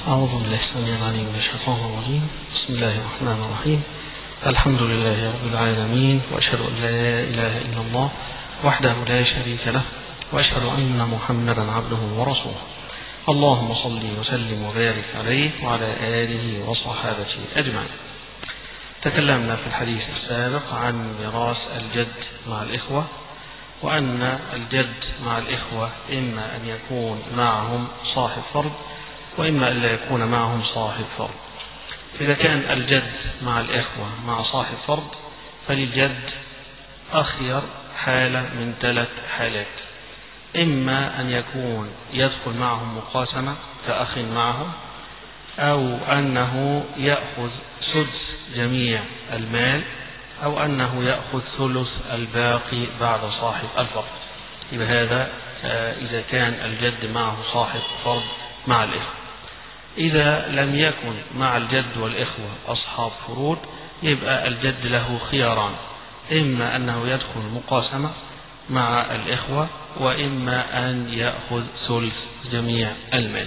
أعوذ بالله السميع العليم من الشيطان الرجيم بسم الله الرحمن الرحيم الحمد لله رب العالمين وأشهد أن لا إله إلا الله وحده لا شريك له وأشهد أن محمدا عبده ورسوله اللهم صل وسلم وبارك عليه وعلى آله وصحابته أجمعين تكلمنا في الحديث السابق عن ميراث الجد مع الإخوة وأن الجد مع الإخوة إما أن يكون معهم صاحب فرض وإما أن لا يكون معهم صاحب فرض إذا كان الجد مع الإخوة مع صاحب فرض فللجد أخير حالة من ثلاث حالات إما أن يكون يدخل معهم مقاسمة كأخ معهم أو أنه يأخذ سدس جميع المال أو أنه يأخذ ثلث الباقي بعد صاحب الفرض يبقى هذا إذا كان الجد معه صاحب فرض مع الإخوة إذا لم يكن مع الجد والإخوة أصحاب فروض يبقى الجد له خياران إما أنه يدخل مقاسمة مع الإخوة وإما أن يأخذ ثلث جميع المال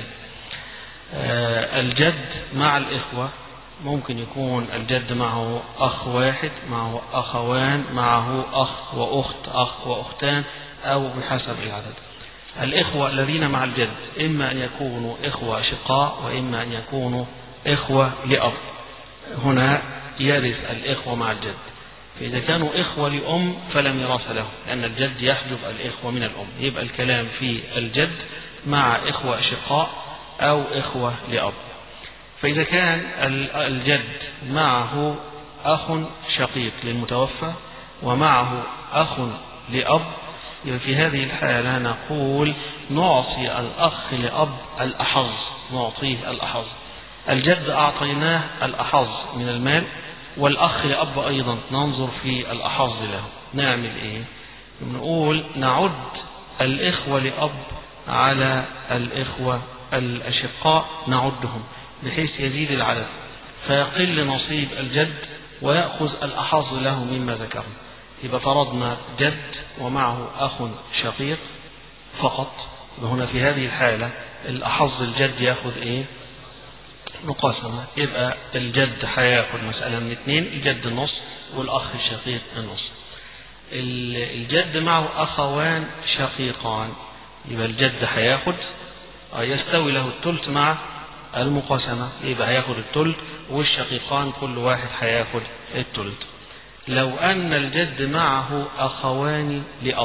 الجد مع الإخوة ممكن يكون الجد معه أخ واحد معه أخوان معه أخ وأخت أخ وأختان أو بحسب العدد الإخوة الذين مع الجد إما أن يكونوا إخوة شقاء وإما أن يكونوا إخوة لأب هنا يرث الإخوة مع الجد فإذا كانوا إخوة لأم فلم يراث له لأن الجد يحجب الإخوة من الأم يبقى الكلام في الجد مع إخوة شقاء أو إخوة لأب فإذا كان الجد معه أخ شقيق للمتوفى ومعه أخ لأب يبقى في هذه الحالة نقول نعطي الأخ لأب الأحظ نعطيه الأحظ الجد أعطيناه الأحظ من المال والأخ لأب أيضا ننظر في الأحظ له نعمل إيه نقول نعد الإخوة لأب على الإخوة الأشقاء نعدهم بحيث يزيد العدد فيقل نصيب الجد ويأخذ الأحظ له مما ذكرنا يبقى فرضنا جد ومعه أخ شقيق فقط هنا في هذه الحالة الأحظ الجد يأخذ إيه مقاسمة يبقى الجد هياخد مسألة من اثنين الجد النص والأخ الشقيق النص الجد معه أخوان شقيقان يبقى الجد هياخد يستوي له الثلث مع المقاسمة يبقى هياخد الثلث والشقيقان كل واحد هياخد الثلث لو أن الجد معه أخوان لأب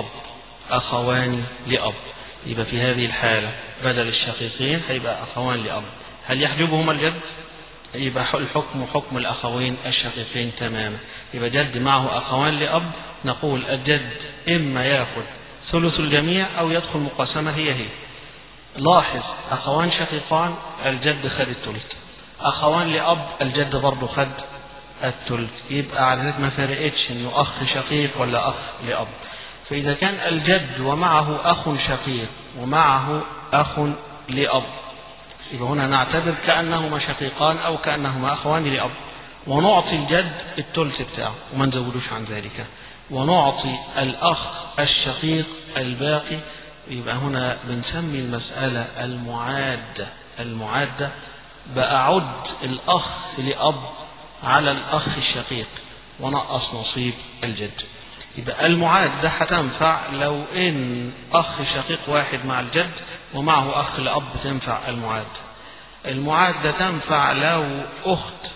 أخوان لأب يبقى في هذه الحالة بدل الشقيقين هيبقى أخوان لأب هل يحجبهما الجد؟ يبقى الحكم حكم الأخوين الشقيقين تماما يبقى جد معه أخوان لأب نقول الجد إما يأخذ ثلث الجميع أو يدخل مقاسمة هي هي لاحظ أخوان شقيقان الجد خد الثلث أخوان لأب الجد برضه خد الثلث يبقى على ذلك ما فرقتش إنه أخ شقيق ولا أخ لأب فإذا كان الجد ومعه أخ شقيق ومعه أخ لأب يبقى هنا نعتبر كأنهما شقيقان أو كأنهما أخوان لأب ونعطي الجد الثلث بتاعه وما نزودوش عن ذلك ونعطي الأخ الشقيق الباقي يبقى هنا بنسمي المسألة المعادة المعادة بأعد الأخ لأب على الأخ الشقيق ونقص نصيب الجد يبقى المعادة هتنفع لو إن أخ شقيق واحد مع الجد ومعه أخ لأب تنفع المعادة المعادة تنفع لو أخت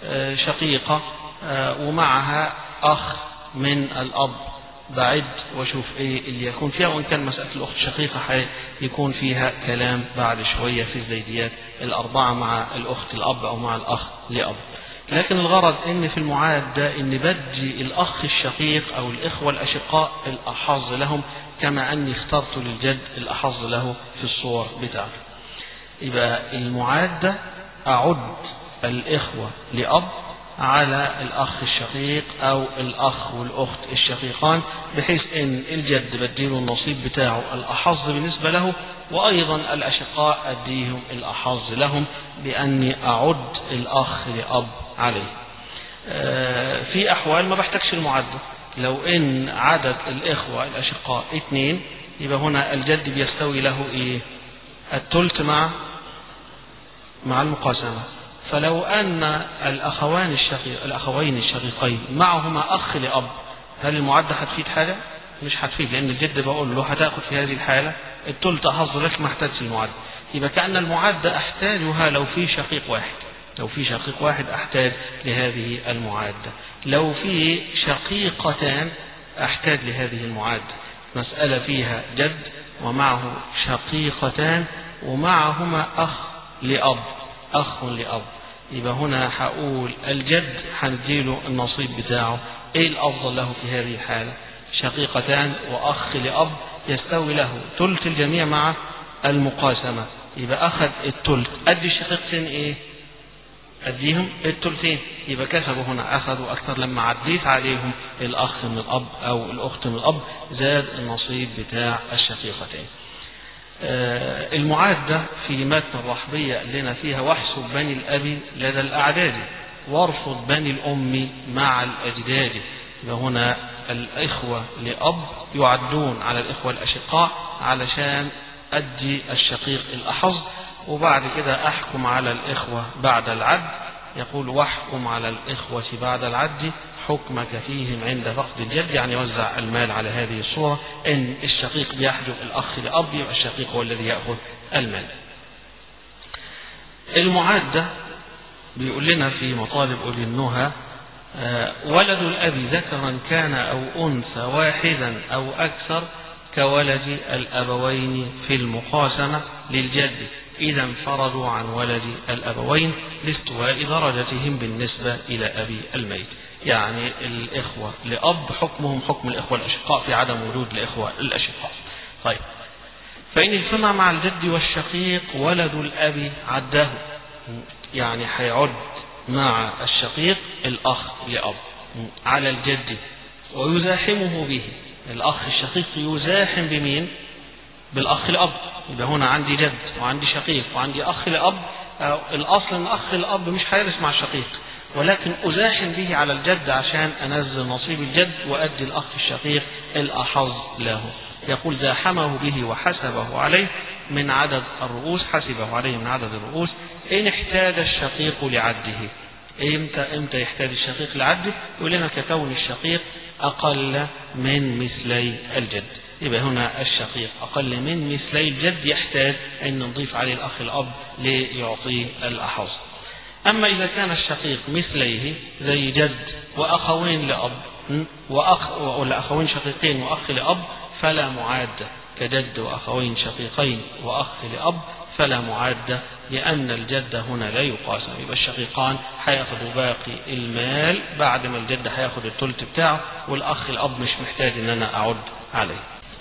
شقيقة ومعها أخ من الأب بعد واشوف ايه اللي يكون فيها وان كان مساله الاخت الشقيقه يكون فيها كلام بعد شويه في الزيديات الاربعه مع الاخت الاب او مع الاخ لاب لكن الغرض ان في المعادة ان بدي الاخ الشقيق او الاخوة الاشقاء الاحظ لهم كما اني اخترت للجد الاحظ له في الصور بتاعته يبقى المعادة اعد الاخوة لاب على الاخ الشقيق او الاخ والاخت الشقيقان بحيث ان الجد بديله النصيب بتاعه الاحظ بالنسبة له وايضا الاشقاء اديهم الاحظ لهم باني اعد الاخ لاب عليه في أحوال ما بحتاجش المعدة لو إن عدد الإخوة الأشقاء اثنين يبقى هنا الجد بيستوي له إيه الثلث مع مع المقاسمة فلو أن الأخوان الشقيق الأخوين الشقيقين معهما أخ لأب هل المعدة هتفيد حاجة؟ مش هتفيد لأن الجد بقول له هتاخد في هذه الحالة التلت حظ لك ما احتاجش المعدة يبقى كأن المعدة أحتاجها لو في شقيق واحد لو في شقيق واحد أحتاج لهذه المعادة لو في شقيقتان أحتاج لهذه المعادة مسألة فيها جد ومعه شقيقتان ومعهما أخ لأب أخ لأب يبقى هنا هقول الجد هنديله النصيب بتاعه ايه الافضل له في هذه الحاله شقيقتان واخ لاب يستوي له ثلث الجميع مع المقاسمه يبقى اخذ الثلث ادي الشقيقتين ايه اديهم الثلثين يبقى كسبوا هنا اخذوا اكثر لما عديت عليهم الاخ من الاب او الاخت من الاب زاد النصيب بتاع الشقيقتين المعادة في متن الرحبية لنا فيها واحسب بني الأب لدى الأعداد وارفض بني الأم مع الأجداد هنا الإخوة لأب يعدون على الإخوة الأشقاء علشان أدي الشقيق الأحظ وبعد كده أحكم على الإخوة بعد العد يقول واحكم على الإخوة بعد العد حكمك فيهم عند فقد الجد يعني يوزع المال على هذه الصورة إن الشقيق بيحجب الأخ لأب يبقى الشقيق هو الذي يأخذ المال المعادة بيقول لنا في مطالب أولي النهى ولد الأب ذكرا كان أو أنثى واحدا أو أكثر كولد الأبوين في المقاسمة للجد إذا انفردوا عن ولد الأبوين لاستواء درجتهم بالنسبة إلى أبي الميت يعني الإخوة لأب حكمهم حكم الإخوة الأشقاء في عدم وجود الإخوة الأشقاء طيب فإن اجتمع مع الجد والشقيق ولد الأب عده يعني هيعد مع الشقيق الأخ لأب على الجد ويزاحمه به الأخ الشقيق يزاحم بمين؟ بالأخ الأب يبقى هنا عندي جد وعندي شقيق وعندي أخ لأب الأصل أن أخ الأب مش هيرث مع الشقيق ولكن أزاحم به على الجد عشان أنزل نصيب الجد وأدي الأخ الشقيق الأحظ له يقول زاحمه به وحسبه عليه من عدد الرؤوس حسبه عليه من عدد الرؤوس إن احتاج الشقيق لعده امتى امتى يحتاج الشقيق لعده يقول لنا ككون الشقيق أقل من مثلي الجد يبقى هنا الشقيق أقل من مثلي الجد يحتاج أن نضيف عليه الأخ الأب ليعطيه الأحظ أما إذا كان الشقيق مثليه زي جد وأخوين لأب وأخ ولا أخوين شقيقين وأخ لأب فلا معادة كجد وأخوين شقيقين وأخ لأب فلا معادة لأن الجد هنا لا يقاسم يبقى الشقيقان هياخدوا باقي المال بعد ما الجد هياخد الثلث بتاعه والأخ الأب مش محتاج إن أنا أعد عليه.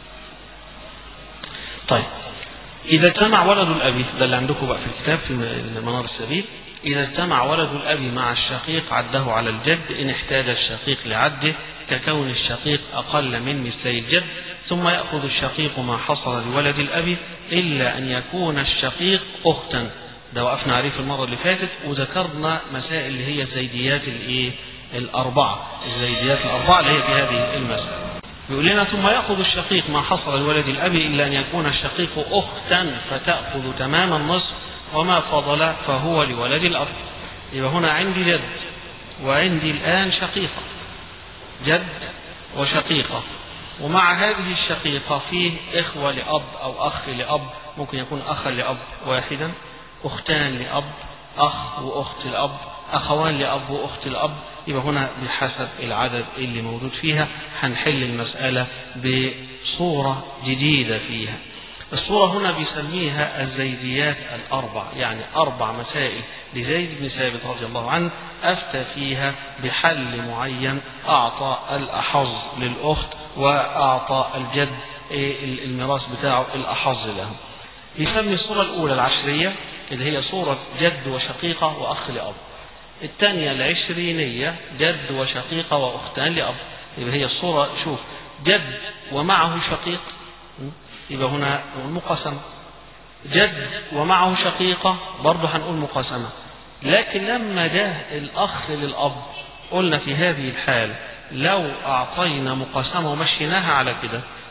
طيب إذا اجتمع ولد الأب ده اللي عندكم بقى في الكتاب في منار السبيل إذا اجتمع ولد الأب مع الشقيق عده على الجد إن احتاج الشقيق لعده ككون الشقيق أقل من مثلي الجد ثم يأخذ الشقيق ما حصل لولد الأب إلا أن يكون الشقيق أختا ده وقفنا عليه في المرة اللي فاتت وذكرنا مسائل اللي هي الزيديات الإيه الأربعة الزيديات الأربعة اللي هي في هذه المسألة يقول لنا ثم يأخذ الشقيق ما حصل لولد الأب إلا أن يكون الشقيق أختا فتأخذ تمام النصف وما فضل فهو لولد الأب يبقى هنا عندي جد وعندي الآن شقيقة جد وشقيقة ومع هذه الشقيقة فيه إخوة لأب أو أخ لأب ممكن يكون أخا لأب واحدا أختان لأب أخ وأخت لأب أخوان لأب وأخت لأب يبقى هنا بحسب العدد اللي موجود فيها هنحل المسألة بصورة جديدة فيها الصورة هنا بيسميها الزيديات الأربع يعني أربع مسائل لزيد بن ثابت رضي الله عنه أفتى فيها بحل معين أعطى الأحظ للأخت وأعطى الجد الميراث بتاعه الأحظ له يسمي الصورة الأولى العشرية اللي هي صورة جد وشقيقة وأخ لأب الثانية العشرينية جد وشقيقة وأختان لأب يبقى هي الصورة شوف جد ومعه شقيق يبقى هنا نقول مقاسمة جد ومعه شقيقة برضه هنقول مقاسمة لكن لما جاء الأخ للأب قلنا في هذه الحال لو أعطينا مقاسمة ومشيناها على كده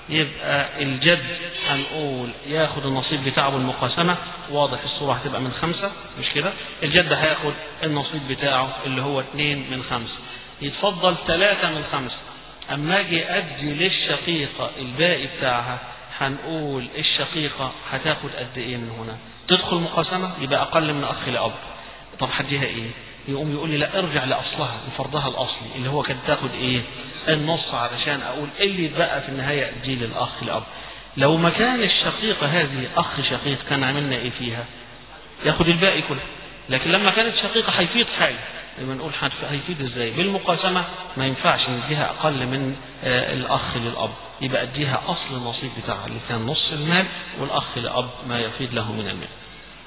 يبقى الجد هنقول ياخد النصيب بتاعه بالمقاسمة واضح الصورة هتبقى من خمسة مش كده الجد هياخد النصيب بتاعه اللي هو اتنين من خمسة يتفضل ثلاثة من خمسة أما أجي أدي للشقيقة الباقي بتاعها هنقول الشقيقة هتاخد قد إيه من هنا تدخل مقاسمة يبقى أقل من أخ لأب طب هديها إيه يقوم يقول لي لا ارجع لأصلها لفرضها الأصلي اللي هو كانت تاخد إيه النص علشان أقول إيه اللي يتبقى في النهاية أديه للأخ لأب لو ما كان الشقيقة هذه أخ شقيق كان عملنا إيه فيها ياخد الباقي كله لكن لما كانت شقيقة هيفيض حاجة لما نقول هيفيد ازاي بالمقاسمة ما ينفعش نديها أقل من آه الأخ للأب يبقى أديها أصل النصيب بتاعها اللي كان نص المال والأخ لأب ما يفيد له من المال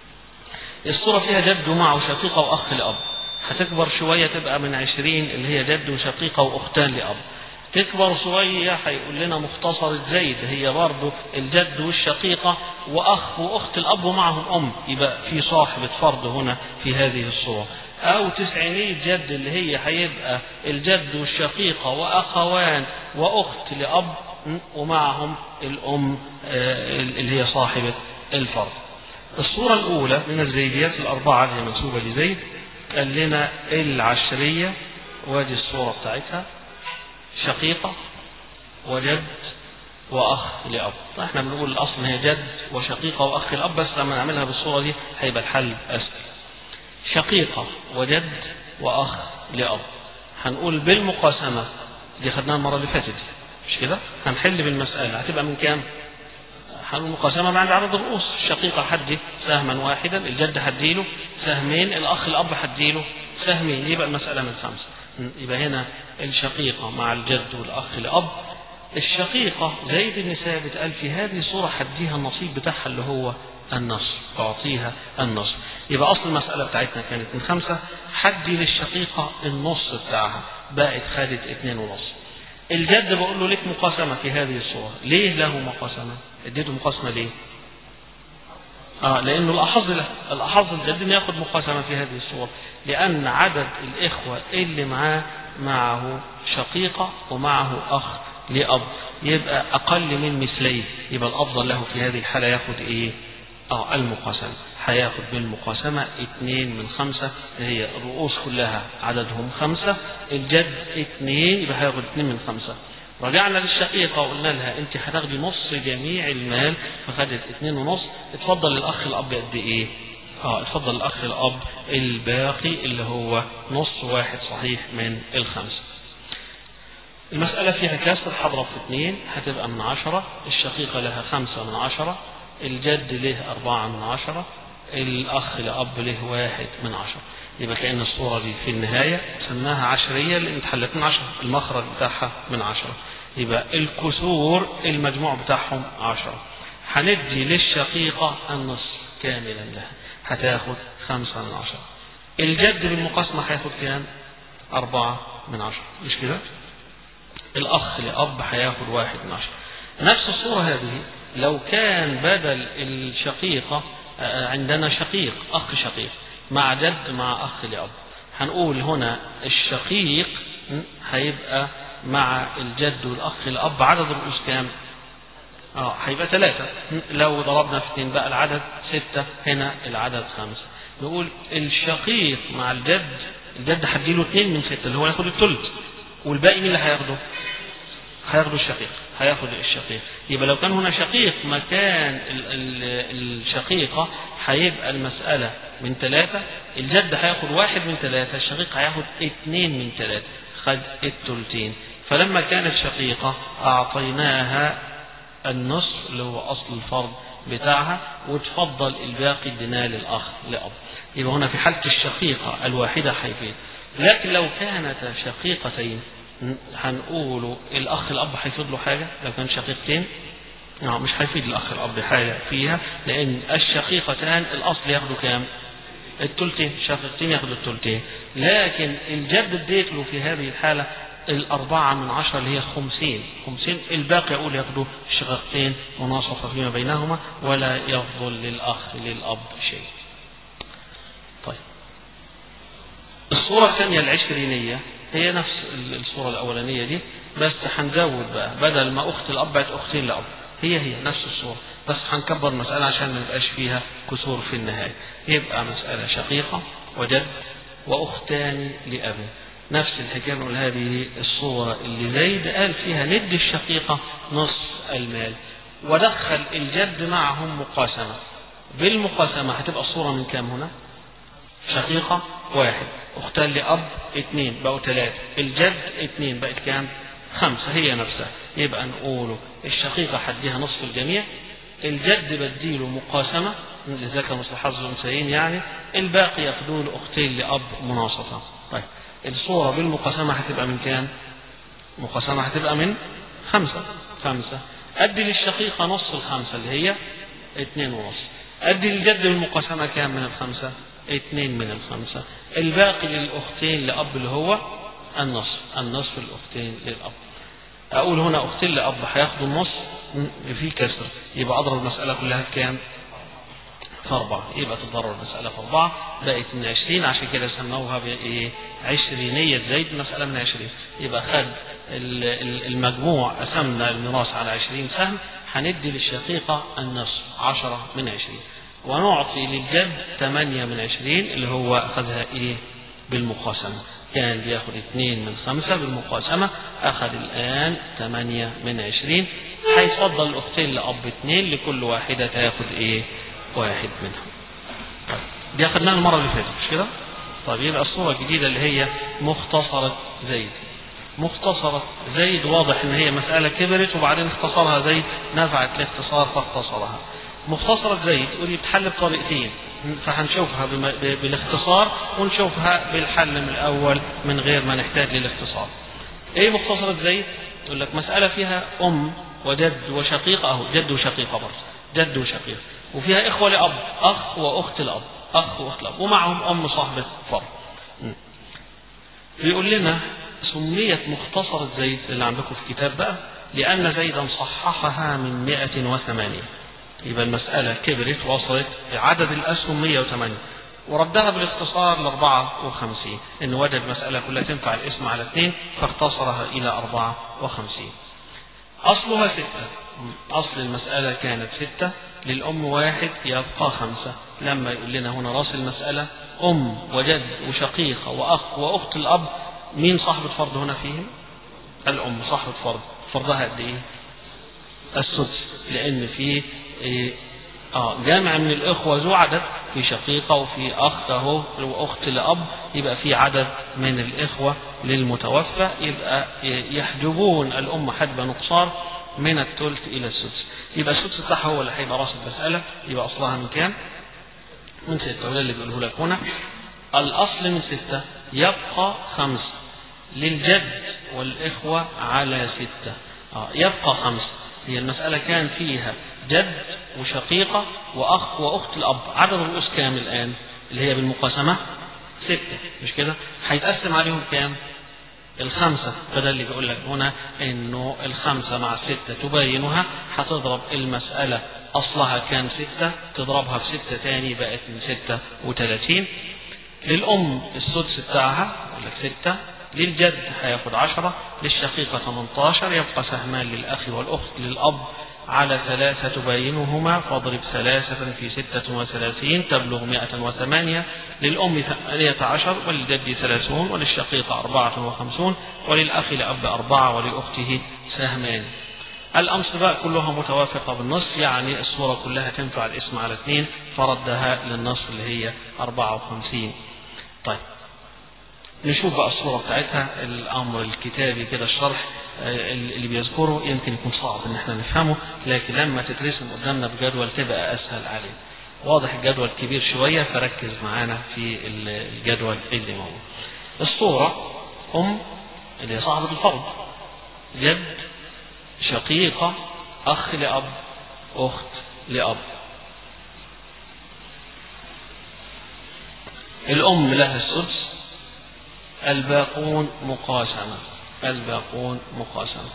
الصورة فيها جد معه شقيقة وأخ لأب هتكبر شوية تبقى من عشرين اللي هي جد وشقيقة وأختان لأب تكبر شوية هيقول لنا مختصرة زيد هي برضه الجد والشقيقة وأخ وأخت الأب ومعهم أم يبقى في صاحبة فرض هنا في هذه الصورة أو تسعينية جد اللي هي هيبقى الجد والشقيقة وأخوان وأخت لأب ومعهم الأم اللي هي صاحبة الفرض الصورة الأولى من الزيديات الأربعة اللي هي منسوبة لزيد قال لنا العشرية وادي الصورة بتاعتها شقيقة وجد وأخ لأب احنا بنقول الأصل هي جد وشقيقة وأخ لأب بس لما نعملها بالصورة دي هيبقى الحل أسهل شقيقة وجد وأخ لأب هنقول بالمقاسمة دي خدناها المرة اللي فاتت مش كده هنحل بالمسألة هتبقى من كام هنقول مقاسمة بعد عدد الرؤوس الشقيقة حدي سهما واحدا الجد هديله سهمين الأخ الأب هديله سهمين يبقى المسألة من خمسة يبقى هنا الشقيقة مع الجد والأخ الأب الشقيقة زيد بن ثابت قال في هذه الصورة حديها النصيب بتاعها اللي هو النصف تعطيها النصف يبقى أصل المسألة بتاعتنا كانت من خمسة حدي للشقيقة النص بتاعها بقت خدت اتنين ونص الجد بقول له ليك مقاسمة في هذه الصورة ليه له مقاسمة اديته مقاسمة ليه آه لأنه الأحظ له الأحظ الجد إنه ياخد مقاسمة في هذه الصورة لأن عدد الإخوة اللي معاه معه شقيقة ومعه أخ لأب يبقى أقل من مثليه يبقى الأفضل له في هذه الحالة ياخد إيه؟ اه المقاسمة هياخد بالمقاسمة اتنين من خمسة اللي هي الرؤوس كلها عددهم خمسة الجد اتنين يبقى هياخد اتنين من خمسة رجعنا للشقيقة وقلنا لها انت هتاخدي نص جميع المال فخدت اتنين ونص اتفضل الاخ الاب قد ايه اه اتفضل الاخ الاب الباقي اللي هو نص واحد صحيح من الخمسة المسألة فيها كسر حضرب في اثنين هتبقى من عشرة الشقيقة لها خمسة من عشرة الجد له أربعة من عشرة الأخ لأب له واحد من عشرة يبقى كأن الصورة دي في النهاية سماها عشرية لأن اتحلت من عشرة المخرج بتاعها من عشرة يبقى الكسور المجموع بتاعهم عشرة هندي للشقيقة النصف كاملا لها هتاخد خمسة من عشرة الجد بالمقاسمة هياخد كام؟ أربعة من عشرة مش كده؟ الأخ لأب هياخد واحد من عشرة نفس الصورة هذه لو كان بدل الشقيقة عندنا شقيق أخ شقيق مع جد مع أخ لأب هنقول هنا الشقيق هيبقى مع الجد والأخ الأب عدد الرؤوس كام؟ اه هيبقى ثلاثة لو ضربنا في اثنين بقى العدد ستة هنا العدد خمسة نقول الشقيق مع الجد الجد هديله اثنين من ستة اللي هو ياخد الثلث والباقي مين اللي هياخده؟ هياخده الشقيق هياخد الشقيق يبقى لو كان هنا شقيق مكان ال ال الشقيقة هيبقى المسألة من ثلاثة الجد هياخد واحد من ثلاثة الشقيق هياخد اثنين من ثلاثة خد الثلثين فلما كانت شقيقة أعطيناها النصف اللي هو أصل الفرض بتاعها وتفضل الباقي اديناه للأخ لأب يبقى هنا في حالة الشقيقة الواحدة هيفيد لكن لو كانتا شقيقتين هنقول الأخ الأب هيفيد له حاجة لو كان شقيقتين نعم مش هيفيد الأخ الأب حاجة فيها لأن الشقيقتان الأصل ياخدوا كام؟ التلتين شقيقتين ياخدوا التلتين لكن الجد اديت له في هذه الحالة الأربعة من عشرة اللي هي خمسين خمسين الباقي يقول ياخدوا شقيقتين مناصفة فيما بينهما ولا يفضل للأخ للأب شيء طيب الصورة الثانية العشرينية هي نفس الصورة الأولانية دي بس هنزود بقى بدل ما أخت الأب بقت أختين لأب هي هي نفس الصورة بس هنكبر المسألة عشان ما يبقاش فيها كسور في النهاية يبقى مسألة شقيقة وجد وأختان لأب نفس الحكاية نقول هذه الصورة اللي زيد قال فيها ند الشقيقة نص المال ودخل الجد معهم مقاسمة بالمقاسمة هتبقى الصورة من كام هنا شقيقة واحد أختان لأب اثنين بقوا ثلاثة الجد اثنين بقت كام خمسة هي نفسها يبقى نقوله الشقيقة حديها نصف الجميع الجد بديله مقاسمة لذكر مثل حظ الأنثيين يعني الباقي ياخدوه لأختين لأب مناصفة طيب الصورة بالمقاسمة هتبقى من كام؟ مقاسمة هتبقى من خمسة خمسة أدي للشقيقة نص الخمسة اللي هي اتنين ونص أدي للجد بالمقاسمة كام من الخمسة؟ اتنين من الخمسة الباقي للأختين لأب اللي هو النصف النصف الأختين للأب أقول هنا أختين لأب هياخدوا النص في كسر يبقى أضرب المسألة كلها بكام؟ في أربعة يبقى تتضرر المسألة في أربعة بقت من عشرين عشان كده سموها بإيه؟ عشرينية زيد مسألة من عشرين يبقى خد المجموع قسمنا الميراث على عشرين سهم هندي للشقيقة النصف عشرة من عشرين ونعطي للجد ثمانية من عشرين اللي هو أخذها إيه بالمقاسمة كان بياخد اثنين من خمسة بالمقاسمة أخذ الآن ثمانية من عشرين هيفضل الأختين لأب اثنين لكل واحدة تاخد إيه واحد منهم طيب دي أخذناها المرة اللي فاتت مش كده؟ طيب يبقى الصورة الجديدة اللي هي مختصرة زيد مختصرة زيد واضح ان هي مسألة كبرت وبعدين اختصرها زيد نفعت الاختصار فاختصرها مختصرة زيد ودي بتحل بطريقتين فهنشوفها بالاختصار ونشوفها بالحل من الأول من غير ما نحتاج للاختصار ايه مختصرة زيد يقول لك مسألة فيها أم وجد وشقيقة أهو جد وشقيقة برضه جد وشقيق وفيها إخوة لأب أخ وأخت الأب أخ وأخت الأب ومعهم أم صاحبة فرد بيقول لنا سميت مختصرة زيد اللي عندكم في الكتاب بقى لأن زيدا صححها من 108 يبقى المسألة كبرت وصلت عدد الأسهم 108 وردها بالاختصار ل 54 إن وجد مسألة كلها تنفع الاسم على اثنين فاختصرها إلى 54 أصلها ستة أصل المسألة كانت ستة للأم واحد يبقى خمسة لما يقول لنا هنا رأس المسألة أم وجد وشقيقة وأخ وأخت الأب مين صاحبة فرض هنا فيهم؟ الأم صاحبة فرض فرضها قد إيه؟ السدس لأن في إيه آه جامع من الإخوة ذو عدد في شقيقة وفي أخت أهو وأخت لأب يبقى في عدد من الإخوة للمتوفى يبقى يحجبون الأم حجب نقصان من الثلث إلى السدس يبقى السدس بتاعها هو اللي هيبقى راس المسألة يبقى أصلها من كام؟ من ستة وده اللي بيقوله لك هنا الأصل من ستة يبقى خمسة للجد والإخوة على ستة آه يبقى خمسة هي المسألة كان فيها جد وشقيقة وأخ وأخت الأب عدد الرؤوس كام الآن اللي هي بالمقاسمة ستة مش كده هيتقسم عليهم كام الخمسة فده اللي بيقول لك هنا انه الخمسة مع الستة تبينها هتضرب المسألة اصلها كان ستة تضربها في ستة تاني بقت من ستة وتلاتين للأم السدس بتاعها يقول لك ستة للجد هياخد عشرة للشقيقة 18 يبقى سهمان للأخ والأخت للأب على ثلاثة تباينهما فاضرب ثلاثة في ستة وثلاثين تبلغ مائة وثمانية للأم ثمانية عشر وللجد ثلاثون وللشقيقة أربعة وخمسون وللأخ لأب أربعة ولأخته سهمان الأنصباء كلها متوافقة بالنص يعني الصورة كلها تنفع الاسم على اثنين فردها للنص اللي هي أربعة وخمسين طيب نشوف بقى الصورة بتاعتها الأمر الكتابي كده الشرح اللي بيذكره يمكن يكون صعب إن احنا نفهمه لكن لما تترسم قدامنا بجدول تبقى أسهل علينا. واضح الجدول كبير شوية فركز معانا في الجدول اللي موجود. الصورة أم اللي هي صاحبة الفرض جد شقيقة أخ لأب أخت لأب الأم لها السدس الباقون مقاسمة الباقون مقاسمة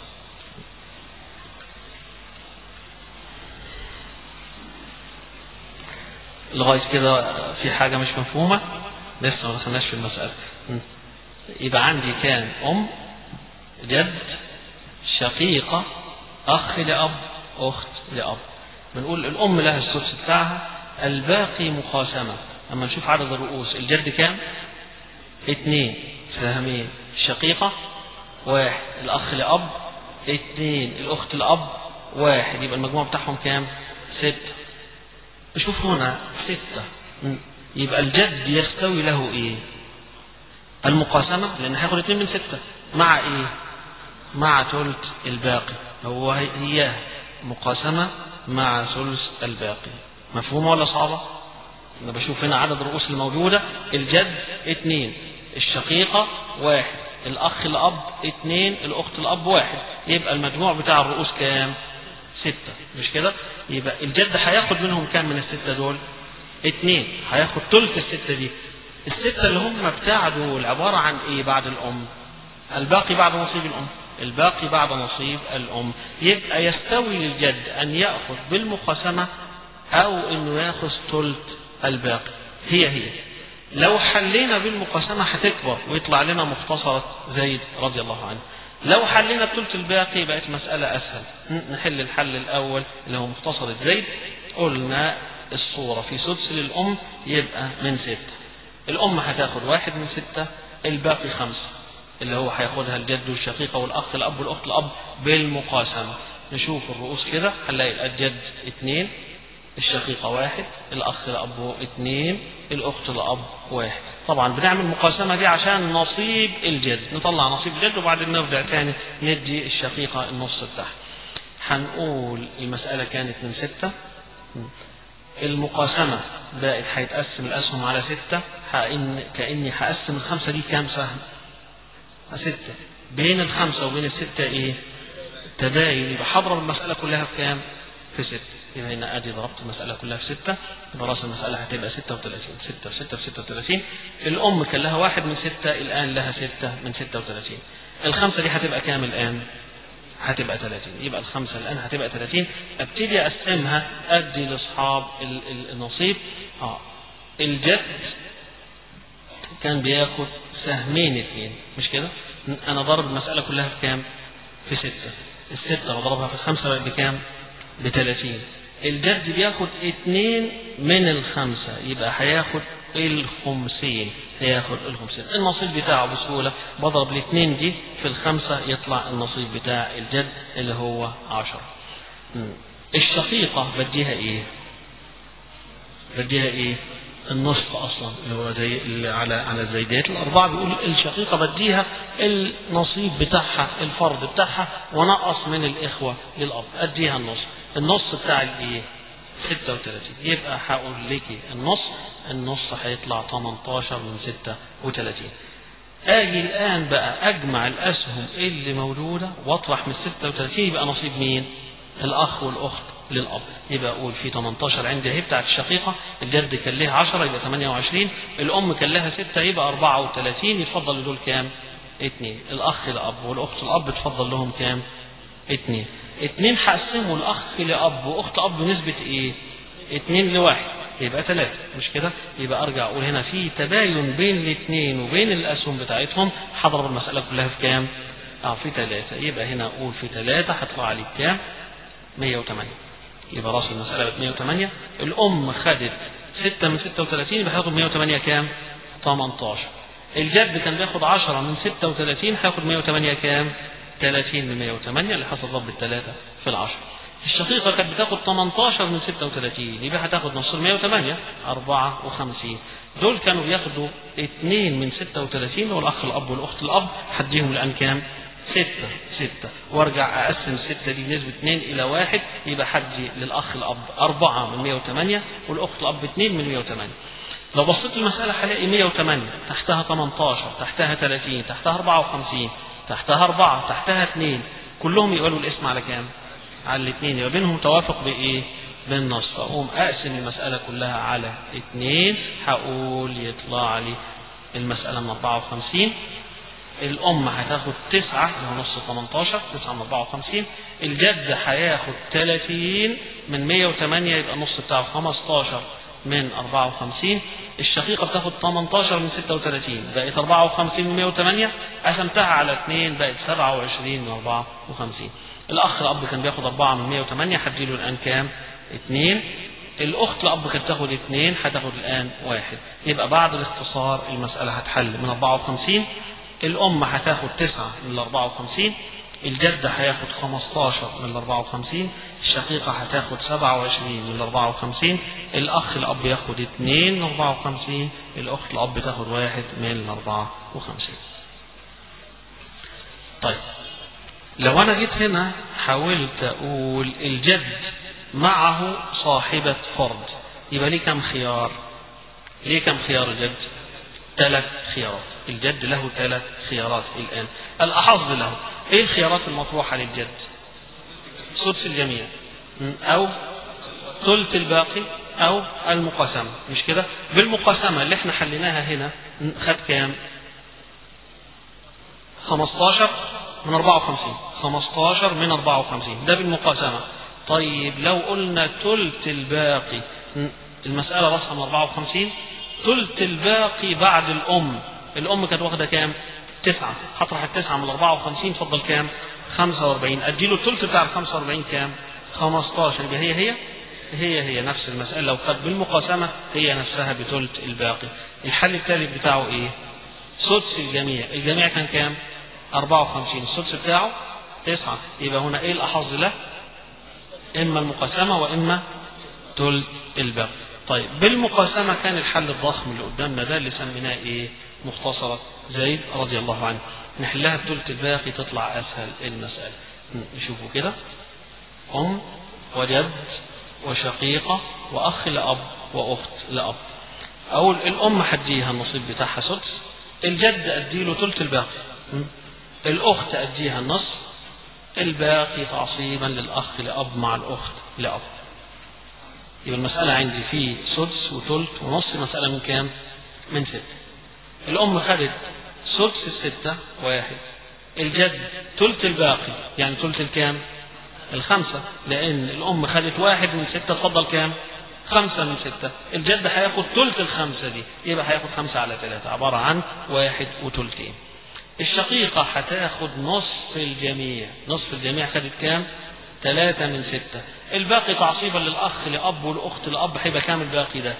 لغاية كده في حاجة مش مفهومة لسه ما دخلناش في المسألة يبقى عندي كام أم جد شقيقة أخ لأب أخت لأب بنقول الأم لها السدس بتاعها الباقي مقاسمة أما نشوف عدد الرؤوس الجد كام اثنين سهمين الشقيقة واحد الأخ لأب اثنين الأخت لأب واحد يبقى المجموع بتاعهم كام ستة شوف هنا ستة يبقى الجد يستوي له ايه المقاسمة لأن هياخد اتنين من ستة مع ايه مع ثلث الباقي هو هي مقاسمة مع ثلث الباقي مفهومة ولا صعبة أنا بشوف هنا عدد الرؤوس الموجودة الجد اثنين الشقيقة واحد الأخ الأب اثنين الأخت الأب واحد يبقى المجموع بتاع الرؤوس كام ستة مش كده يبقى الجد هياخد منهم كام من الستة دول اثنين هياخد ثلث الستة دي الستة اللي هم بتاع دول عبارة عن ايه بعد الأم الباقي بعد نصيب الأم الباقي بعد نصيب الأم يبقى يستوي للجد أن يأخذ بالمقاسمة أو أنه يأخذ ثلث الباقي هي هي لو حلينا بالمقاسمة هتكبر ويطلع لنا مختصرة زيد رضي الله عنه لو حلينا بثلث الباقي بقت مسألة أسهل نحل الحل الأول اللي هو مختصرة زيد قلنا الصورة في سدس للأم يبقى من ستة الأم هتاخد واحد من ستة الباقي خمسة اللي هو هياخدها الجد والشقيقة والأخ الأب والأخت الأب بالمقاسمة نشوف الرؤوس كده هنلاقي الجد اثنين الشقيقة واحد الأخ الأب اثنين الأخت الأب واحد طبعا بنعمل المقاسمة دي عشان نصيب الجد نطلع نصيب الجد وبعدين نرجع تاني ندي الشقيقة النص بتاعها هنقول المسألة كانت من ستة المقاسمة بقت هيتقسم الأسهم على ستة حقن كأني هقسم الخمسة دي كام سهم؟ ستة بين الخمسة وبين الستة إيه؟ تباين يبقى هضرب المسألة كلها في كام؟ في ستة يبقى هنا ادي ضربت المسألة كلها في ستة يبقى راس المسألة هتبقى 36 ستة في ستة في 36 الأم كان لها واحد من ستة الآن لها ستة من 36 الخمسة دي هتبقى كام الآن؟ هتبقى 30 يبقى الخمسة الآن هتبقى 30 ابتدي أقسمها أدي لأصحاب النصيب اه الجد كان بياخد سهمين اثنين مش كده؟ أنا ضرب المسألة كلها في كام؟ في ستة الستة بضربها في الخمسة بقت بكام؟ ب 30 الجد بياخد اتنين من الخمسة يبقى هياخد الخمسين هياخد الخمسين النصيب بتاعه بسهولة بضرب الاثنين دي في الخمسة يطلع النصيب بتاع الجد اللي هو عشرة الشقيقة بديها ايه بديها ايه النصف اصلا اللي هو زي اللي على على الزيدات الاربعه بيقول الشقيقه بديها النصيب بتاعها الفرض بتاعها ونقص من الاخوه للاب اديها النص النص بتاع الايه 36 يبقى هقول لك النص النص هيطلع 18 من 36 اجي الان بقى اجمع الاسهم اللي موجوده واطرح من 36 يبقى نصيب مين الاخ والاخت للاب يبقى اقول في 18 عندي اهي بتاعت الشقيقه الجد كان لها 10 يبقى 28 الام كان لها 6 يبقى 34 يتفضل لدول كام؟ اثنين الاخ الاب والاخت الاب تفضل لهم كام؟ اثنين اثنين هقسموا الاخ لاب واخت اب بنسبه ايه؟ اثنين لواحد يبقى ثلاثة مش كده؟ يبقى ارجع اقول هنا في تباين بين الاثنين وبين الاسهم بتاعتهم هضرب المسألة كلها في كام؟ اه في ثلاثة يبقى هنا اقول في ثلاثة هطلع لي بكام؟ 108 يبقى راس المسألة ب 108 الأم خدت 6 من 36 يبقى هياخد 108 كام؟ 18 الجد كان بياخد 10 من 36 هياخد 108 كام؟ 30 من 108 اللي حصل ضرب الثلاثة في العشرة الشقيقة كانت بتاخد 18 من 36 يبقى هتاخد نص 108 54 دول كانوا بياخدوا 2 من 36 هو الأخ الأب والأخت الأب هديهم الآن كام؟ ستة ستة وارجع اقسم الستة دي بنسبة 2 الى واحد يبقى حدي للاخ الاب أربعة من 108 والاخت الاب 2 من 108 لو بصيت المسألة هلاقي 108 تحتها 18 تحتها 30 تحتها 54 تحتها 4 تحتها 2 كلهم يقولوا الاسم على كام؟ على الاثنين يبقى بينهم توافق بايه؟ بالنص فاقوم اقسم المسألة كلها على 2 هقول يطلع لي المسألة من 54 الأم هتاخد تسعة اللي هو نص 18 تسعة من 54 الجد هياخد 30 من 108 يبقى النص بتاعه 15 من 54 الشقيقة بتاخد 18 من 36 بقت 54 من 108 قسمتها على 2 بقت 27 من 54 الأخ الأب كان بياخد 4 من 108 هديله الآن كام؟ 2 الأخت الأب كانت تاخد 2 هتاخد الآن 1 يبقى بعد الاختصار المسألة هتحل من 54 الأم هتاخد 9 من 54 الجدة هياخد 15 من 54 الشقيقة هتاخد 27 من 54 الأخ الأب ياخد 2 من 54 الأخت الأب تاخد 1 من 54 طيب لو أنا جيت هنا حاولت أقول الجد معه صاحبة فرد يبقى ليه كم خيار؟ ليه كم خيار الجد؟ ثلاث خيارات الجد له ثلاث خيارات الآن الأحظ له إيه الخيارات المطروحة للجد سدس الجميع أو ثلث الباقي أو المقاسمة مش كده بالمقاسمة اللي احنا حليناها هنا خد كام 15 من 54 15 من 54 ده بالمقاسمة طيب لو قلنا ثلث الباقي المسألة رقم 54 ثلث الباقي بعد الأم الأم كانت واخدة كام؟ تسعة هطرح التسعة من 54 فضل كام؟ 45 أديله الثلث بتاع ال 45 كام؟ 15 يبقى هي هي هي هي نفس المسألة لو خد بالمقاسمة هي نفسها بثلث الباقي الحل الثالث بتاعه إيه؟ سدس الجميع الجميع كان كام؟ 54 السدس بتاعه تسعة يبقى هنا إيه الأحظ له؟ إما المقاسمة وإما ثلث الباقي طيب بالمقاسمة كان الحل الضخم اللي قدامنا ده اللي سميناه ايه مختصرة زيد رضي الله عنه نحلها الثلث الباقي تطلع اسهل المسألة نشوفوا كده ام وجد وشقيقة واخ لاب واخت لاب اقول الام هديها النصيب بتاعها سدس الجد اديله ثلث الباقي الاخت اديها النصف الباقي تعصيبا للاخ لاب مع الاخت لاب يبقى المسألة عندي في سدس وثلث ونص مسألة من كام؟ من ستة. الأم خدت سدس الستة واحد. الجد ثلث الباقي يعني ثلث الكام؟ الخمسة لأن الأم خدت واحد من ستة تفضل كام؟ خمسة من ستة الجد هياخد ثلث الخمسة دي يبقى هياخد خمسة على ثلاثة عبارة عن واحد وثلثين الشقيقة هتاخد نصف الجميع نصف الجميع خدت كام؟ ثلاثة من ستة الباقي تعصيبا للأخ لأب والأخت لأب هيبقى كام الباقي ده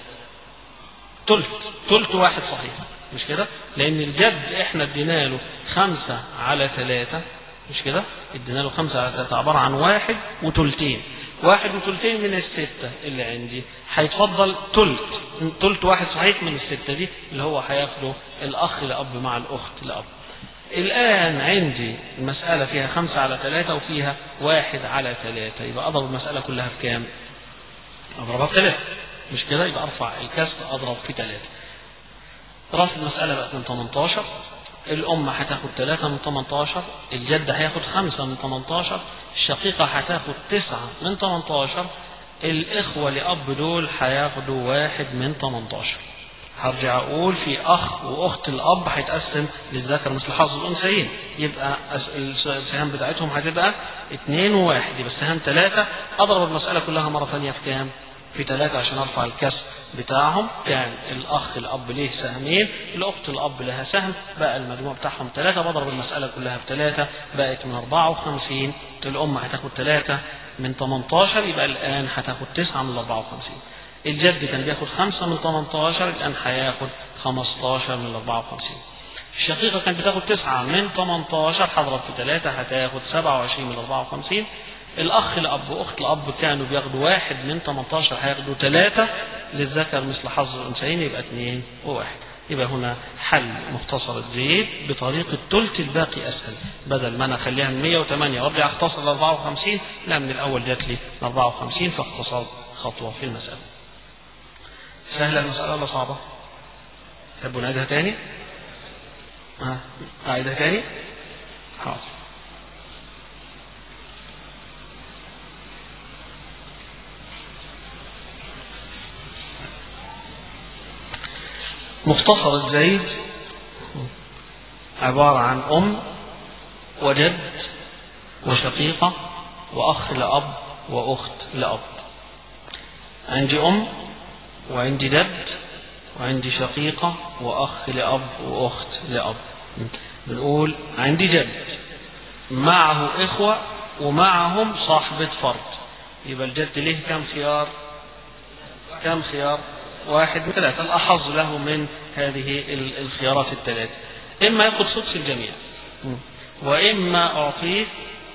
تلت تلت واحد صحيح مش كده لأن الجد احنا ادينا له خمسة على ثلاثة مش كده ادينا له خمسة على ثلاثة عبارة عن واحد وتلتين واحد وتلتين من الستة اللي عندي هيتفضل تلت تلت واحد صحيح من الستة دي اللي هو هياخده الأخ لأب مع الأخت لأب الآن عندي المسألة فيها خمسة على ثلاثة وفيها واحد على ثلاثة يبقى أضرب المسألة كلها في كام؟ أضربها في ثلاثة مش كده يبقى أرفع الكسر أضرب في ثلاثة راس المسألة بقت من 18 الأم هتاخد 3 من 18 الجد هياخد 5 من 18 الشقيقة هتاخد 9 من 18 الإخوة لأب دول هياخدوا واحد من 18 هرجع اقول في اخ واخت الاب هيتقسم للذكر مثل حظ الانثيين يبقى السهام بتاعتهم هتبقى اثنين وواحد يبقى السهام ثلاثة اضرب المسألة كلها مرة ثانية في كام؟ في ثلاثة عشان ارفع الكسر بتاعهم كان الاخ الاب ليه سهمين الاخت الاب لها سهم بقى المجموع بتاعهم ثلاثة بضرب المسألة كلها في ثلاثة بقت من 54 الام هتاخد ثلاثة من 18 يبقى الان هتاخد 9 من 54 الجد كان بياخد 5 من 18 الآن هياخد 15 من 54 الشقيقة كانت بتاخد 9 من 18 هضرب في 3 هتاخد 27 من 54 الأخ الأب وأخت الأب كانوا بياخدوا واحد من 18 هياخدوا 3 للذكر مثل حظ الأنثيين يبقى 2 وواحد يبقى هنا حل مختصر الزيت بطريقة ثلث الباقي أسهل بدل ما أنا أخليها من 108 وأرجع أختصر ل 54 لا من الأول جات لي 54 فاختصرت خطوة في المسألة سهلة المسألة ولا صعبة؟ تحبوا نعيدها تاني؟ ها أعيدها تاني؟ حاضر مختصر الزيد عبارة عن أم وجد وشقيقة وأخ لأب وأخت لأب عندي أم وعندي جد وعندي شقيقة وأخ لأب وأخت لأب بنقول عندي جد معه إخوة ومعهم صاحبة فرد يبقى الجد له كم خيار كم خيار واحد من ثلاثة الأحظ له من هذه الخيارات الثلاثة إما يأخذ سدس الجميع وإما أعطيه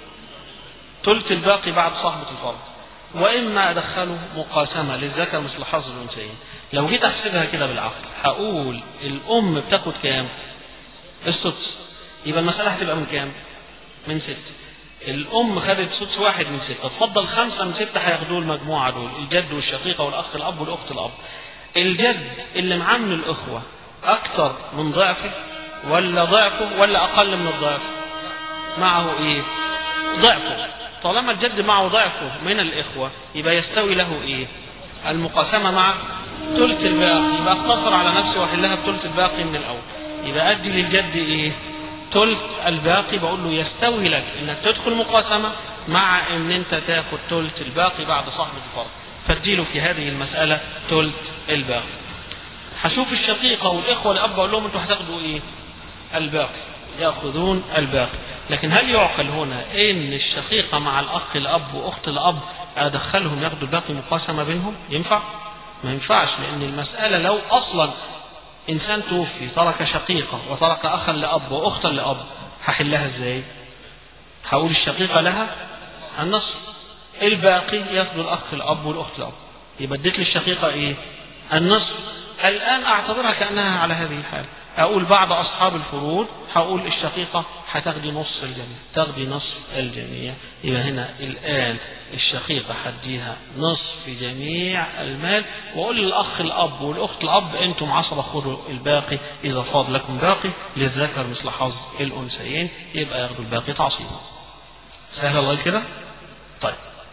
ثلث الباقي بعد صاحبة الفرد وإما أدخله مقاسمة للذكر مثل حظ الأنثيين لو جيت أحسبها كده بالعقل هقول الأم بتاخد كام؟ السدس يبقى المسألة هتبقى من كام؟ من ست الأم خدت سدس واحد من ستة تفضل خمسة من ستة هياخدوه المجموعة دول الجد والشقيقة والأخ الأب والأخت الأب الجد اللي معاه من الأخوة أكثر من ضعفه ولا ضعفه ولا أقل من الضعف معه إيه ضعفه طالما الجد معه ضعفه من الإخوة يبقى يستوي له إيه المقاسمة مع ثلث الباقي يبقى اقتصر على نفسه واحلها بثلث الباقي من الأول يبقى أدي للجد إيه ثلث الباقي بقول له يستوي لك انك تدخل مقاسمة مع ان انت تاخد ثلث الباقي بعد صاحب الفرض فاديله في هذه المسألة ثلث الباقي هشوف الشقيقة والإخوة الأب أقول لهم أنتوا هتاخدوا إيه؟ الباقي يأخذون الباقي لكن هل يعقل هنا إن الشقيقة مع الأخ الأب وأخت الأب أدخلهم ياخدوا الباقي مقاسمة بينهم؟ ينفع؟ ما ينفعش لأن المسألة لو أصلا إنسان توفي ترك شقيقة وترك أخا لأب وأختا لأب هحلها إزاي؟ هقول الشقيقة لها النصف الباقي ياخد الأخ الأب والأخت الأب يبقى اديت للشقيقة إيه؟ النصف الآن أعتبرها كأنها على هذه الحال أقول بعض أصحاب الفروض هقول الشقيقة هتاخدي نص الجميع تاخدي نصف الجميع يبقى هنا الآن الشقيقة هديها نصف جميع المال وأقول للأخ الأب والأخت الأب أنتم عصبة خذوا الباقي إذا فاض لكم باقي للذكر مثل حظ الأنثيين يبقى ياخدوا الباقي تعصيبا سهل الله كده؟ طيب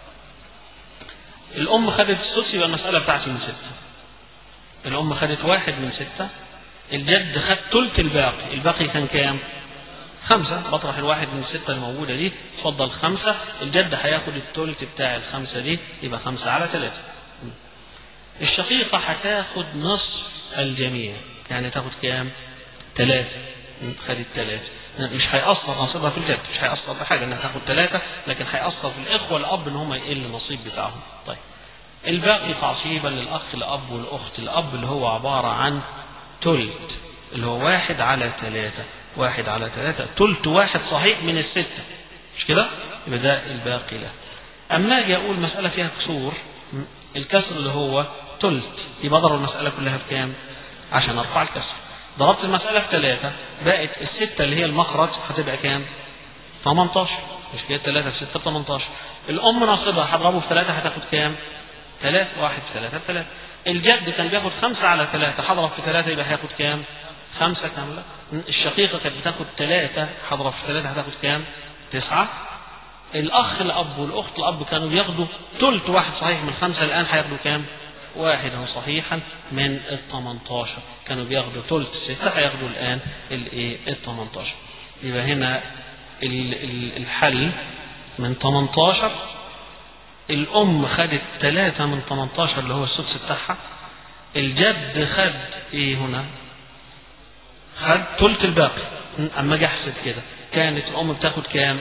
الأم خدت السدس يبقى المسألة بتاعتي من ستة الأم خدت واحد من ستة الجد خد ثلث الباقي الباقي كان كام خمسة بطرح الواحد من الستة الموجودة دي تفضل خمسة الجد هياخد الثلث بتاع الخمسة دي يبقى خمسة على ثلاثة الشقيقة هتاخد نصف الجميع يعني تاخد كام ثلاثة خدت ثلاثة مش هيأثر نصيبها في الجد مش هيأثر بحاجة انها تاخد ثلاثة لكن هيأثر في الإخوة الأب إن هم يقل النصيب بتاعهم طيب الباقي تعصيبا للأخ الأب والأخت الأب اللي هو عبارة عن تلت اللي هو واحد على ثلاثة واحد على ثلاثة تلت واحد صحيح من الستة مش كده؟ يبقى ده الباقي له أما أجي أقول مسألة فيها كسور الكسر اللي هو تلت يبقى أضرب المسألة كلها بكام؟ عشان أرفع الكسر ضربت المسألة في ثلاثة بقت الستة اللي هي المخرج هتبقى كام؟ 18 مش كده 3 في 6 ب 18 الأم ناصبها هضربه في ثلاثة هتاخد كام؟ ثلاثة واحد في ثلاثة ثلاثة الجد كان بياخد خمسة على ثلاثة هضرب في ثلاثة يبقى هياخد كام؟ خمسة كاملة الشقيقة كانت بتاخد ثلاثة هضرب في ثلاثة هتاخد كام؟ تسعة الأخ الأب والأخت الأب كانوا بياخدوا ثلث واحد صحيح من خمسة الآن هياخدوا كام؟ واحدا صحيحا من ال 18 كانوا بياخدوا ثلث ستة هياخدوا الآن الايه؟ ال 18 يبقى هنا الحل من 18 الأم خدت ثلاثة من 18 اللي هو السدس بتاعها الجد خد إيه هنا؟ خد ثلث الباقي أما أجي أحسب كده كانت الأم بتاخد كام؟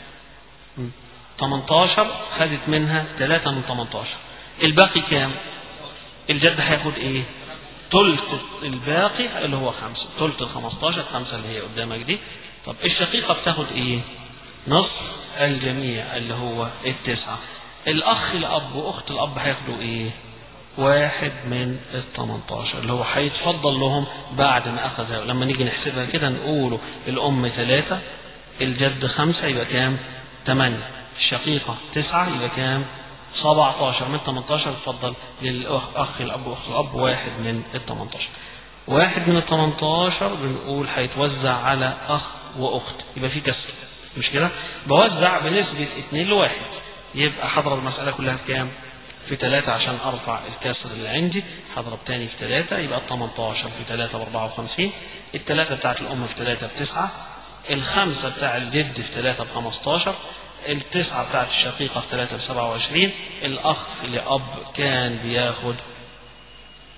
18 خدت منها 3 من 18 الباقي كام؟ الجد هياخد إيه؟ ثلث الباقي اللي هو خمسة ثلث ال 15 خمسة اللي هي قدامك دي طب الشقيقة بتاخد إيه؟ نصف الجميع اللي هو التسعة الأخ الأب وأخت الأب هياخدوا إيه؟ واحد من ال 18 اللي هو هيتفضل لهم بعد ما أخذها لما نيجي نحسبها كده نقوله الأم ثلاثة الجد خمسة يبقى كام؟ ثمانية الشقيقة تسعة يبقى كام؟ 17 من 18 اتفضل للأخ أخ الأب وأخت الأب واحد من ال 18 واحد من ال 18 بنقول هيتوزع على أخ وأخت يبقى في كسر مش كده؟ بوزع بنسبة 2 لواحد يبقى هضرب المسألة كلها في كام؟ في ثلاثة عشان أرفع الكسر اللي عندي هضرب تاني في ثلاثة يبقى 18 في ثلاثة ب 54 الثلاثة بتاعت الأم في ثلاثة بتسعة الخمسة بتاع الجد في ثلاثة ب 15 التسعة بتاعت الشقيقة في ثلاثة ب 27 الأخ لأب كان بياخد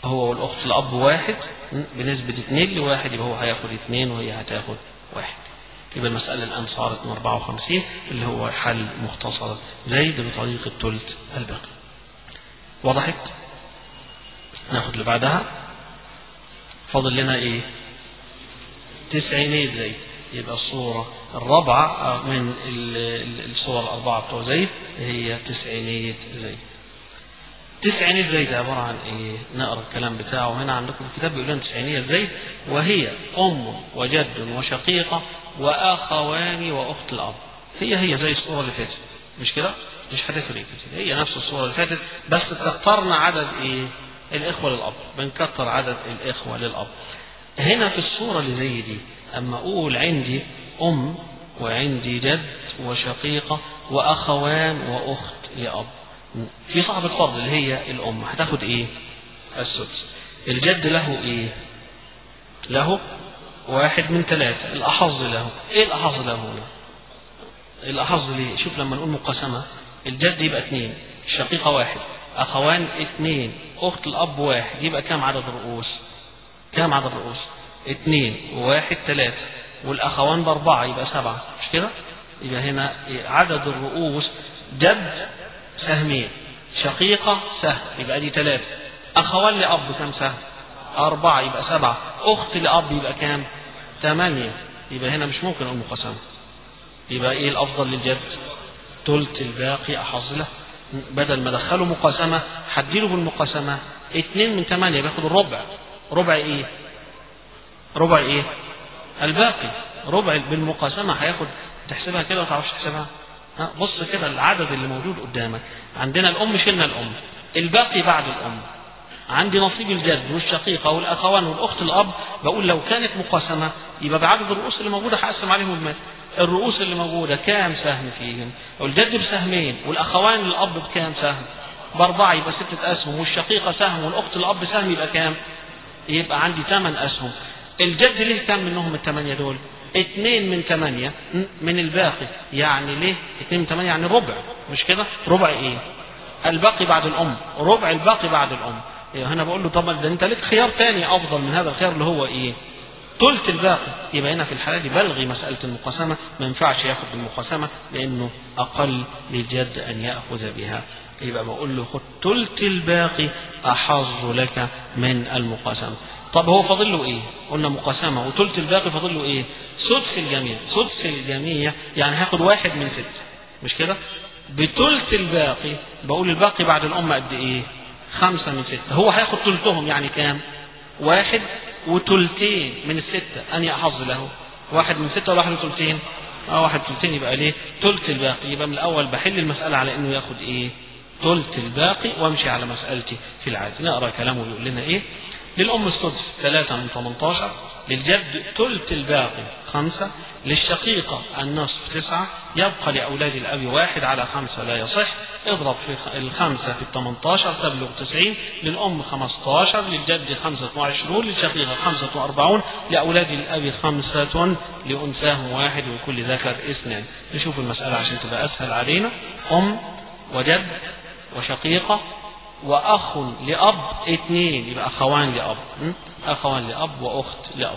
هو والأخت الأب واحد بنسبة اتنين لواحد يبقى هو هياخد اتنين وهي هتاخد واحد يبقى المسألة الآن صارت من 54 اللي هو حل مختصر زيد بطريقة الثلث الباقي وضحت؟ ناخد اللي بعدها فاضل لنا ايه؟ تسعينية زيد يبقى الصورة الرابعة من الصور الأربعة بتوع زيد هي تسعينية زيد تسعينية زيد عبارة عن ايه؟ نقرا الكلام بتاعه هنا عندكم الكتاب بيقول لنا تسعينية زيد وهي أم وجد وشقيقة وأخوان وأخت الأب هي هي زي الصورة اللي فاتت مش كده؟ مش هتفرق كتير هي نفس الصورة اللي فاتت بس كترنا عدد ايه؟ الإخوة للأب بنكتر عدد الإخوة للأب هنا في الصورة اللي زي دي أما أقول عندي أم وعندي جد وشقيقة وأخوان وأخت لأب في صاحب الفرض اللي هي الأم هتاخد إيه؟ السدس الجد له إيه؟ له واحد من ثلاثة الأحظ له إيه الأحظ له هنا؟ الأحظ ليه؟ شوف لما نقول مقاسمة الجد يبقى اثنين الشقيقة واحد أخوان اثنين أخت الأب واحد يبقى كم عدد الرؤوس؟ كم عدد الرؤوس؟ اثنين وواحد ثلاثة والأخوان بأربعة يبقى سبعة مش كده؟ يبقى هنا عدد الرؤوس جد سهمين شقيقة سهم يبقى دي ثلاثة أخوان لأب كم سهم؟ أربعة يبقى سبعة أخت لأب يبقى كام؟ ثمانية يبقى هنا مش ممكن أقول مقاسمة يبقى إيه الأفضل للجد؟ تلت الباقي أحظ له بدل ما دخله مقاسمة حديله بالمقاسمة اتنين من ثمانية بياخد الربع ربع ايه ربع ايه الباقي ربع بالمقاسمة هياخد تحسبها كده ما تعرفش تحسبها ها بص كده العدد اللي موجود قدامك عندنا الأم شلنا الأم الباقي بعد الأم عندي نصيب الجد والشقيقة والأخوان والأخت الأب بقول لو كانت مقاسمة يبقى بعدد الرؤوس اللي موجودة هقسم عليهم المال الرؤوس اللي موجودة كام سهم فيهم والجد بسهمين والأخوان الأب بكام سهم بأربعة يبقى ستة أسهم والشقيقة سهم والأخت الأب سهم يبقى كام يبقى عندي ثمان أسهم الجد ليه كام منهم الثمانية دول اثنين من ثمانية من الباقي يعني ليه اثنين من ثمانية يعني ربع مش كده ربع ايه الباقي بعد الأم ربع الباقي بعد الأم إيه هنا بقول له طب ده انت ليك خيار تاني افضل من هذا الخيار اللي هو ايه ثلث الباقي يبقى هنا في الحالة دي بلغي مسألة المقاسمة ما ينفعش ياخد بالمقاسمة لأنه أقل للجد أن يأخذ بها يبقى بقول له خد ثلث الباقي أحظ لك من المقاسمة طب هو فاضل له ايه قلنا مقاسمة وثلث الباقي فاضل له ايه سدس الجميع سدس الجميع يعني هاخد واحد من ستة مش كده بثلث الباقي بقول الباقي بعد الأم قد ايه خمسة من ستة هو هياخد ثلثهم يعني كام واحد وثلثين من الستة أن يحظ له واحد من ستة ولا واحد وثلثين اه واحد ثلثين يبقى ليه ثلث الباقي يبقى من الأول بحل المسألة على إنه ياخد إيه ثلث الباقي وامشي على مسألتي في العادي نقرأ كلامه بيقول لنا إيه للأم السدس ثلاثة من 18 للجد ثلث الباقي خمسة للشقيقة النصف تسعة يبقى لأولاد الأب واحد على خمسة لا يصح اضرب في الخمسة في الثمنتاشر تبلغ تسعين للأم خمستاشر للجد خمسة وعشرون للشقيقة خمسة وأربعون لأولاد الأب خمسة لأنثاهم واحد وكل ذكر اثنان نشوف المسألة عشان تبقى أسهل علينا أم وجد وشقيقة وأخ لأب اثنين يبقى أخوان لأب أخوان لأب وأخت لأب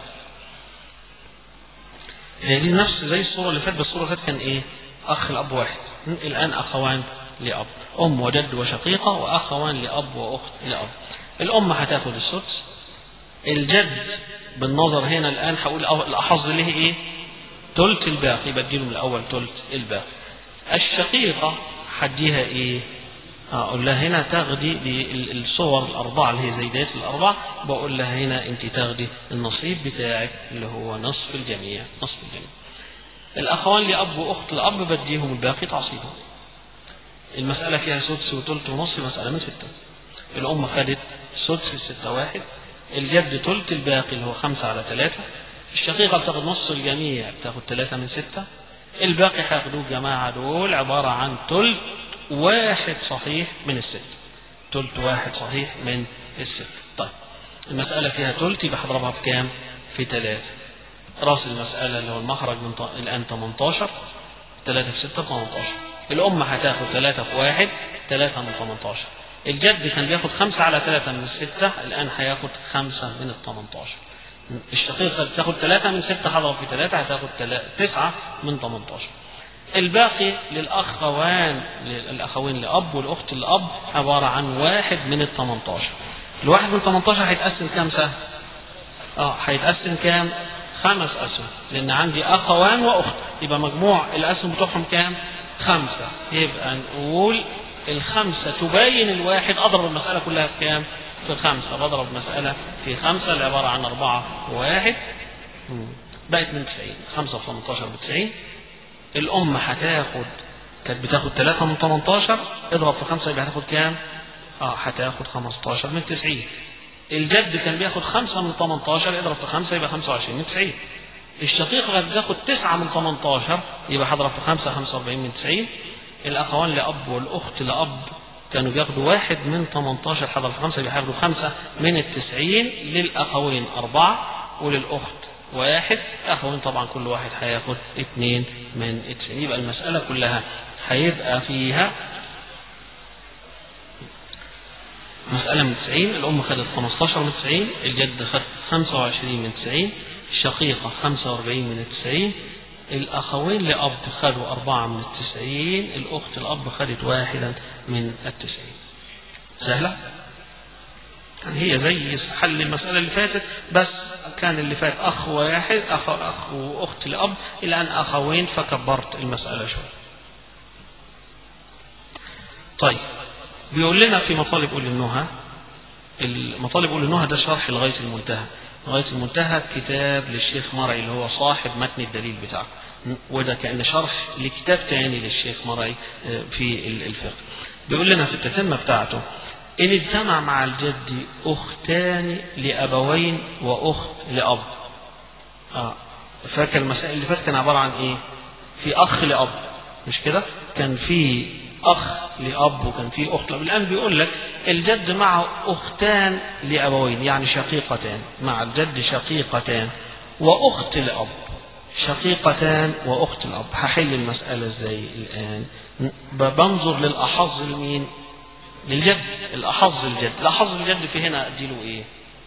هي دي نفس زي الصورة اللي فاتت بس الصورة اللي فاتت كان إيه؟ أخ لأب واحد الآن أخوان لأب أم وجد وشقيقة وأخوان لأب وأخت لأب الأم هتاخد السدس الجد بالنظر هنا الآن هقول الأحظ له إيه؟ تلت الباقي بديله من الأول تلت الباقي الشقيقة هديها إيه؟ أقول لها هنا تاخدي بالصور الأربعة اللي هي زيدات الأربعة بقول لها هنا أنت تاخدي النصيب بتاعك اللي هو نصف الجميع نصف الجميع الأخوان لأب وأخت الأب بديهم الباقي تعصيبهم المسألة فيها سدس وتلت ونص مسألة من ستة الأم خدت سدس الستة واحد الجد تلت الباقي اللي هو خمسة على ثلاثة الشقيقة بتاخد نص الجميع بتاخد ثلاثة من ستة الباقي هياخدوه الجماعة دول عبارة عن تلت واحد صحيح من الست تلت واحد صحيح من الست طيب المسألة فيها تلت يبقى هضربها بكام في ثلاثة راس المسألة اللي هو المخرج من ط... الآن 18 3 في 6 18 الأم هتاخد 3 في 1 3 من 18 الجد كان بياخد خمسة على ثلاثة من الستة الآن هياخد خمسة من ال 18 الشقيقة بتاخد ثلاثة من ستة هضرب في ثلاثة هتاخد تسعة من 18 الباقي للأخوان الأخوين لأب والأخت لأب عبارة عن واحد من ال 18 الواحد من 18 هيتقسم كام سهم؟ اه هيتقسم كام؟ خمس أسهم لأن عندي أخوان وأخت يبقى مجموع الأسهم بتوعهم كام؟ خمسة يبقى نقول الخمسة تبين الواحد أضرب المسألة كلها في كام؟ في خمسة بضرب مسألة في خمسة اللي عبارة عن أربعة وواحد بقت من 90 خمسة في 18 ب 90 الأم هتاخد كانت بتاخد 3 من 18 اضرب في 5 يبقى هتاخد كام؟ اه هتاخد 15 من 90 الجد كان بياخد 5 من 18 اضرب في 5 يبقى 25 من 90 الشقيق كانت بتاخد 9 من 18 يبقى هضرب في 5 45 من 90 الأخوان لأب والأخت لأب كانوا بياخدوا واحد من 18 حضر في خمسة بياخدوا خمسة من التسعين للأخوين أربعة وللأخت واحد أخوين طبعا كل واحد هياخد اثنين من التسعين يبقى المسألة كلها هيبقى فيها مسألة من 90 الأم خدت 15 من 90 الجد خد 25 من 90 الشقيقة 45 من 90 الأخوين لأب خدوا أربعة من التسعين الأخت الأب خدت واحدا من التسعين سهلة؟ يعني هي زي حل المسألة اللي فاتت بس كان اللي فات أخ واحد أخ, أخ وأخت لأب إلى أن أخوين فكبرت المسألة شوية طيب بيقول لنا في مطالب أولي النهى المطالب أولي النهى ده شرح لغاية المنتهى لغاية المنتهى كتاب للشيخ مرعي اللي هو صاحب متن الدليل بتاعه وده كأن شرح لكتاب تاني للشيخ مرعي في الفقه بيقول لنا في التتمة بتاعته إن اجتمع مع الجد أختان لأبوين وأخت لأب آه. فاكر المسائل اللي فاتت كان عبارة عن إيه؟ في أخ لأب مش كده؟ كان في أخ لأب وكان في أخت لأب الآن بيقول لك الجد معه أختان لأبوين يعني شقيقتان مع الجد شقيقتان وأخت لأب شقيقتان وأخت الأب هحل المسألة ازاي الآن بنظر للأحظ لمين للجد الأحظ الجد الأحظ الجد في هنا أديله إيه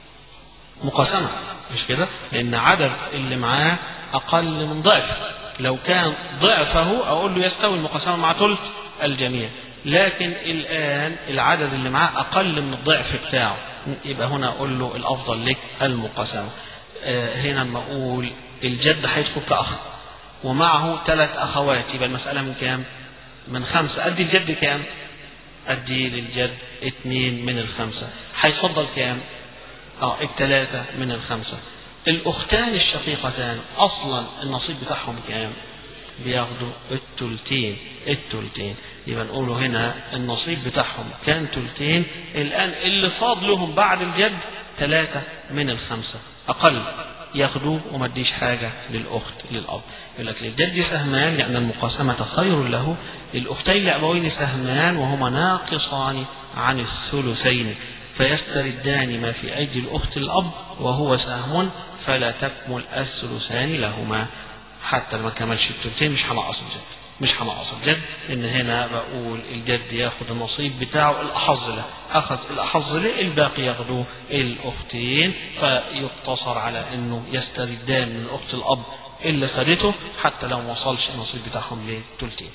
مقاسمة مش كده لأن عدد اللي معاه أقل من ضعف لو كان ضعفه أقول له يستوي المقاسمة مع ثلث الجميع لكن الآن العدد اللي معاه أقل من الضعف بتاعه يبقى هنا أقول له الأفضل لك المقاسمة آه هنا لما أقول الجد هيدخل كأخ ومعه ثلاث أخوات يبقى المسألة من كام؟ من خمسة أدي الجد كام؟ أدي للجد اثنين من الخمسة هيتفضل كام؟ اه الثلاثة من الخمسة الأختان الشقيقتان أصلا النصيب بتاعهم كام؟ بياخدوا التلتين التلتين يبقى نقوله هنا النصيب بتاعهم كان تلتين الآن اللي فاض لهم بعد الجد ثلاثة من الخمسة أقل ياخدوه وما اديش حاجة للأخت للأب يقول لك للجد سهمان لأن المقاسمة خير له للأختين لأبوين سهمان وهما ناقصان عن الثلثين فيستردان ما في أيدي الأخت الأب وهو سهم فلا تكمل الثلثان لهما حتى ما كملش الثلثين مش هنقص الجد مش هنقص الجد ان هنا بقول الجد ياخد النصيب بتاعه الاحظ له اخذ الاحظ له الباقي ياخدوه الاختين فيقتصر على انه يستردان من اخت الاب اللي خدته حتى لو ما وصلش النصيب بتاعهم للثلثين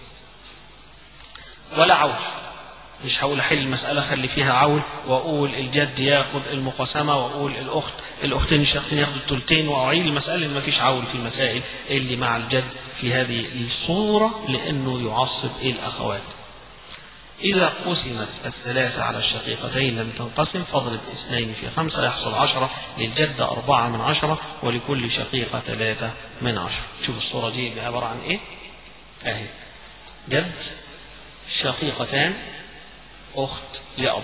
ولا عول مش هقول احل المسألة خلي فيها عول واقول الجد ياخد المقاسمة واقول الاخت الاختين الشقيقتين ياخدوا الثلثين واعيد المسألة اللي ما فيش عول في المسائل اللي مع الجد في هذه الصورة لانه يعصب الاخوات إذا قسمت الثلاثة على الشقيقتين لم تنقسم فاضرب اثنين في خمسة يحصل عشرة للجد أربعة من عشرة ولكل شقيقة ثلاثة من عشرة شوف الصورة دي عبارة عن إيه؟ أهي جد شقيقتان أخت لأب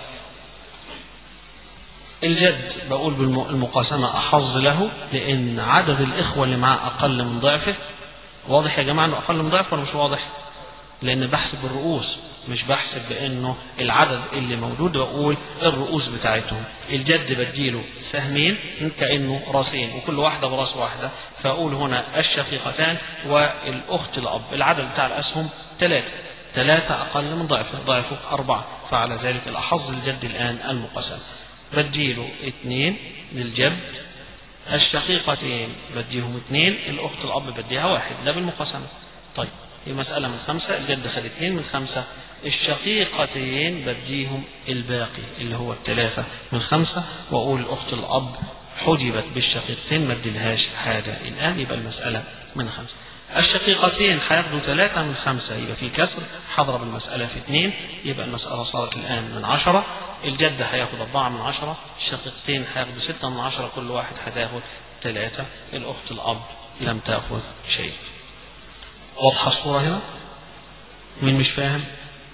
الجد بقول بالمقاسمة أحظ له لأن عدد الإخوة اللي معاه أقل من ضعفه واضح يا جماعة أنه أقل من ضعفه ولا مش واضح؟ لأن بحسب الرؤوس مش بحسب بأنه العدد اللي موجود بقول الرؤوس بتاعتهم الجد بديله سهمين كأنه راسين وكل واحدة براس واحدة فأقول هنا الشقيقتان والأخت الأب العدد بتاع الأسهم ثلاثة ثلاثة أقل من ضعفه ضعفه أربعة فعلى ذلك الأحظ الجد الآن المقسم بديله اثنين للجد الشقيقتين بديهم اثنين الأخت الأب بديها واحد ده بالمقاسمة طيب هي مسألة من خمسة الجد خد اثنين من خمسة الشقيقتين بديهم الباقي اللي هو الثلاثة من خمسة وأقول الأخت الأب حجبت بالشقيقتين ما اديلهاش حاجة الآن يبقى المسألة من خمسة الشقيقتين هياخدوا ثلاثة من خمسة يبقى في كسر هضرب المسألة في اثنين يبقى المسألة صارت الآن من عشرة الجد هياخد أربعة من عشرة الشقيقتين هياخدوا ستة من عشرة كل واحد هتاخد ثلاثة الأخت الأب لم تأخذ شيء واضحة الصورة هنا مين مش فاهم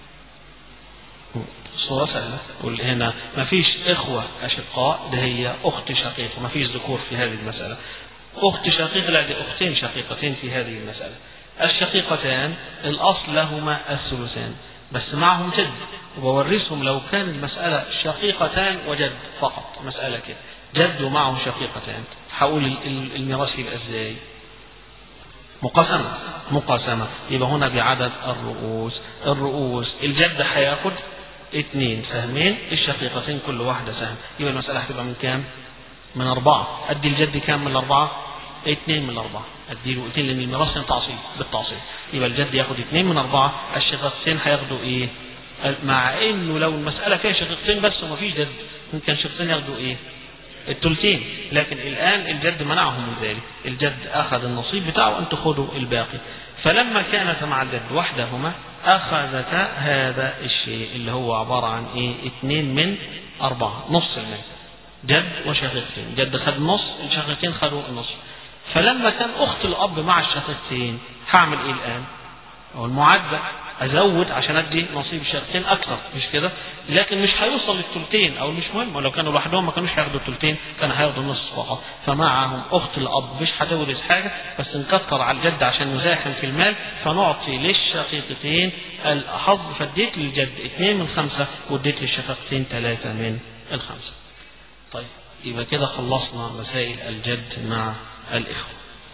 صورة سهلة قول هنا ما فيش إخوة أشقاء ده هي أخت شقيقة ما فيش ذكور في هذه المسألة أخت شقيقة لا دي أختين شقيقتين في هذه المسألة الشقيقتان الأصل لهما الثلثان بس معهم جد وبورثهم لو كان المسألة شقيقتان وجد فقط مسألة كده جد ومعه شقيقتان هقول الميراث يبقى ازاي مقاسمة مقاسمة يبقى هنا بعدد الرؤوس الرؤوس الجد هياخد اثنين سهمين الشقيقتين كل واحدة سهم يبقى المسألة هتبقى من كام؟ من أربعة أدي الجد كام من الأربعة؟ اثنين من الأربعة أدي له اثنين لأن الميراث تعصيب بالتعصيب يبقى الجد ياخد اثنين من أربعة الشقيقتين هياخدوا إيه؟ مع إنه لو المسألة فيها شقيقتين بس وما فيش جد ممكن شقيقتين ياخدوا إيه؟ الثلثين لكن الآن الجد منعهم من ذلك الجد أخذ النصيب بتاعه أن تأخذوا الباقي فلما كانت مع الجد وحدهما أخذتا هذا الشيء اللي هو عبارة عن إيه اثنين من أربعة نص المال جد وشقيقتين جد خد نص الشقيقتين خدوا النص فلما كان أخت الأب مع الشقيقتين هعمل إيه الآن؟ هو المعدة ازود عشان ادي نصيب الشقيقتين اكثر مش كده لكن مش هيوصل للثلثين او مش مهم ولو كانوا لوحدهم ما كانوش هياخدوا الثلثين كانوا هياخدوا النص فقط فمعهم اخت الاب مش هتورث حاجه بس نكتر على الجد عشان نزاحم في المال فنعطي للشقيقتين الحظ فاديت للجد اثنين من خمسه واديت للشقيقتين ثلاثه من الخمسه طيب يبقى كده خلصنا مسائل الجد مع الاخوه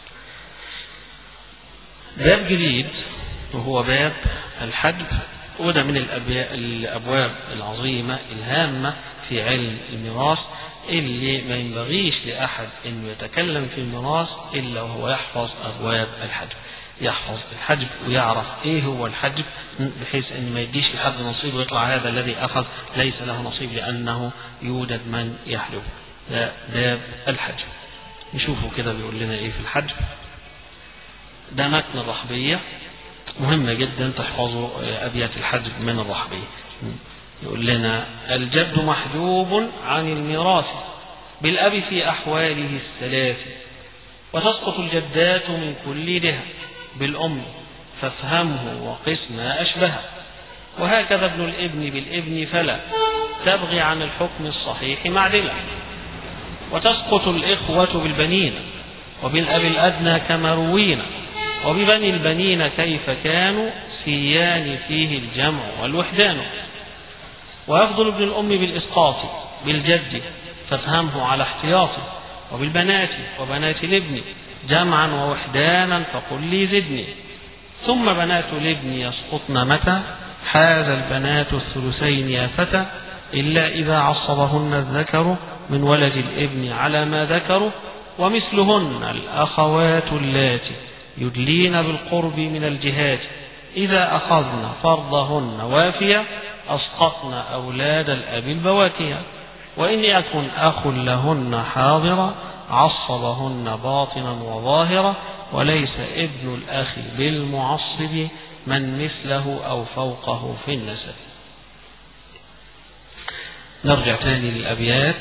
باب جديد وهو باب الحجب وده من الأبواب العظيمة الهامة في علم الميراث اللي ما ينبغيش لأحد أنه يتكلم في الميراث إلا وهو يحفظ أبواب الحجب يحفظ الحجب ويعرف ايه هو الحجب بحيث ان ما يديش لحد نصيب ويطلع هذا الذي اخذ ليس له نصيب لانه يوجد من يحلب ده باب الحجب نشوفه كده بيقول لنا ايه في الحجب ده متن الرحبية مهمة جدا تحفظوا أبيات الحجب من الرحبية يقول لنا الجد محجوب عن الميراث بالأب في أحواله الثلاث وتسقط الجدات من كل ده بالأم فافهمه وقس ما أشبه وهكذا ابن الابن بالابن فلا تبغي عن الحكم الصحيح معدلا وتسقط الإخوة بالبنين وبالأب الأدنى كما روينا وببني البنين كيف كانوا سيان فيه الجمع والوحدان ويفضل ابن الأم بالإسقاط بالجد فافهمه على احتياطه وبالبنات وبنات الابن جمعا ووحدانا فقل لي زدني ثم بنات الابن يسقطن متى حاز البنات الثلثين يا فتى إلا إذا عصبهن الذكر من ولد الابن على ما ذكروا ومثلهن الأخوات اللاتي يدلين بالقرب من الجهات إذا أخذن فرضهن وافية أسقطن أولاد الأب البواكية وإن يكن أخ لهن حاضرا عصبهن باطنا وظاهرا وليس ابن الأخ بالمعصب من مثله أو فوقه في النسب نرجع تاني للأبيات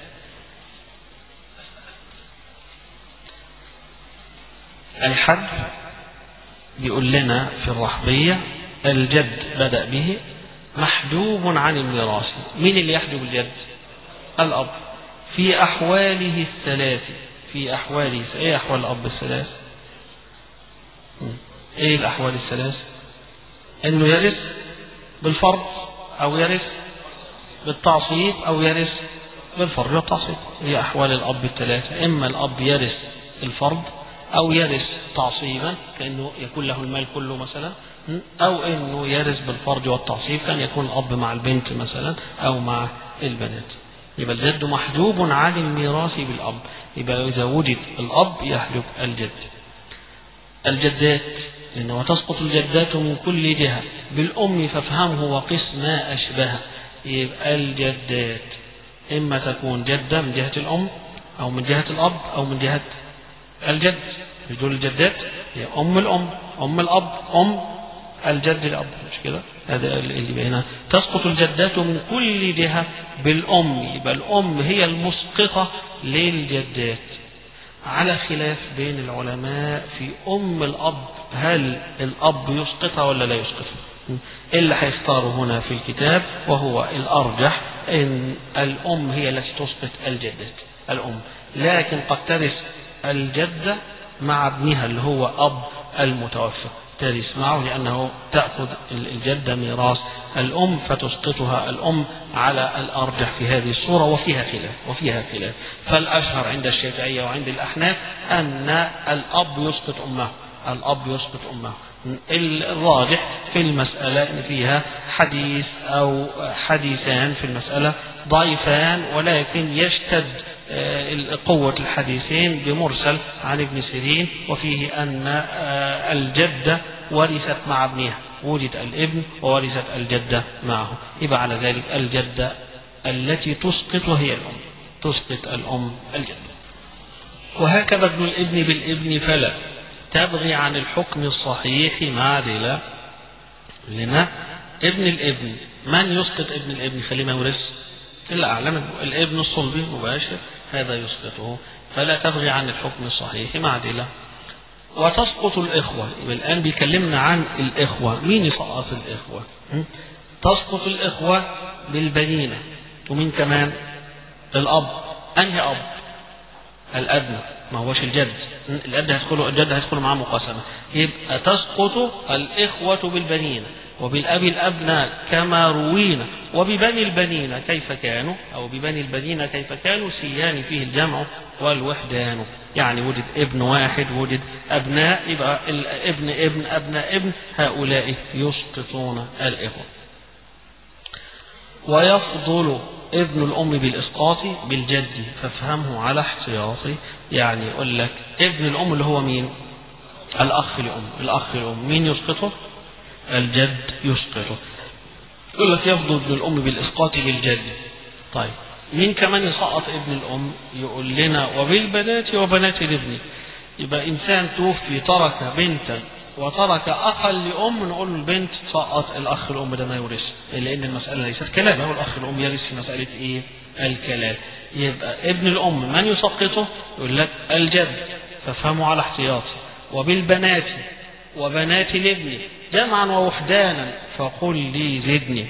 الحد بيقول لنا في الرحبية الجد بدأ به محجوب عن الميراث مين اللي يحجب الجد الأب في أحواله الثلاث في أحواله إيه أحوال الأب الثلاث إيه الأحوال الثلاث إنه يرث بالفرض أو يرث بالتعصيب أو يرث بالفرض والتعصيب هي أحوال الأب الثلاثة إما الأب يرث الفرض أو يرث تعصيبا كأنه يكون له المال كله مثلا أو أنه يرث بالفرج والتعصيب كان يكون الأب مع البنت مثلا أو مع البنات يبقى الجد محجوب عن الميراث بالأب يبقى إذا وجد الأب يحجب الجد الجدات لأنه تسقط الجدات من كل جهة بالأم فافهمه وقس ما أشبه يبقى الجدات إما تكون جدة من جهة الأم أو من جهة الأب أو من جهة الجد مش دول الجدات هي أم الأم أم الأب أم الجد الأب مش كده هذا اللي هنا تسقط الجدات من كل جهة بالأم يبقى الأم هي المسقطة للجدات على خلاف بين العلماء في أم الأب هل الأب يسقطها ولا لا يسقطها اللي هيختاره هنا في الكتاب وهو الأرجح أن الأم هي التي تسقط الجدات الأم لكن قد ترث الجدة مع ابنها اللي هو أب المتوفى ترث معه لأنه تأخذ الجدة ميراث الأم فتسقطها الأم على الأرجح في هذه الصورة وفيها خلاف وفيها خلاف فالأشهر عند الشافعية وعند الأحناف أن الأب يسقط أمه الأب يسقط أمه الراجح في المسألة إن فيها حديث أو حديثان في المسألة ضعيفان ولكن يشتد قوة الحديثين بمرسل عن ابن سيرين وفيه أن الجدة ورثت مع ابنها وجد الابن وورثت الجدة معه يبقى على ذلك الجدة التي تسقط وهي الأم تسقط الأم الجدة وهكذا ابن الابن بالابن فلا تبغي عن الحكم الصحيح معدلة لنا ابن الابن من يسقط ابن الابن خليه ما يورث إلا أعلم الابن الصلبي مباشر هذا يسقطه فلا تبغي عن الحكم الصحيح معدلة وتسقط الإخوة الآن بيكلمنا عن الإخوة مين يسقط الإخوة تسقط الإخوة بالبنينة ومين كمان الأب أنهي أب الأدنى ما هوش الجد الجد هيدخلوا الجد هيدخلوا معاه مقاسمة يبقى تسقط الإخوة بالبنين وبالأب الأبناء كما روينا وببني البنين كيف كانوا أو ببني البنين كيف كانوا سيان فيه الجمع والوحدان يعني وجد ابن واحد وجد أبناء يبقى الابن ابن أبناء ابن هؤلاء يسقطون الإخوة ويفضل ابن الأم بالإسقاط بالجد فافهمه على احتياطي يعني يقول لك ابن الأم اللي هو مين الأخ الأم الأخ الأم مين يسقطه الجد يسقطه يقول لك يفضل ابن الأم بالإسقاط بالجد طيب مين كمان يسقط ابن الأم يقول لنا وبالبنات وبنات الابن يبقى إنسان توفي ترك بنتا وترك أخا لأم نقول له البنت سقط الأخ الأم ده ما يورث لأن المسألة ليست كلام هو الأخ الأم يرث في مسألة إيه؟ الكلام يبقى ابن الأم من يسقطه؟ يقول لك الجد فافهموا على احتياطي وبالبنات وبنات الابن جمعا ووحدانا فقل لي زدني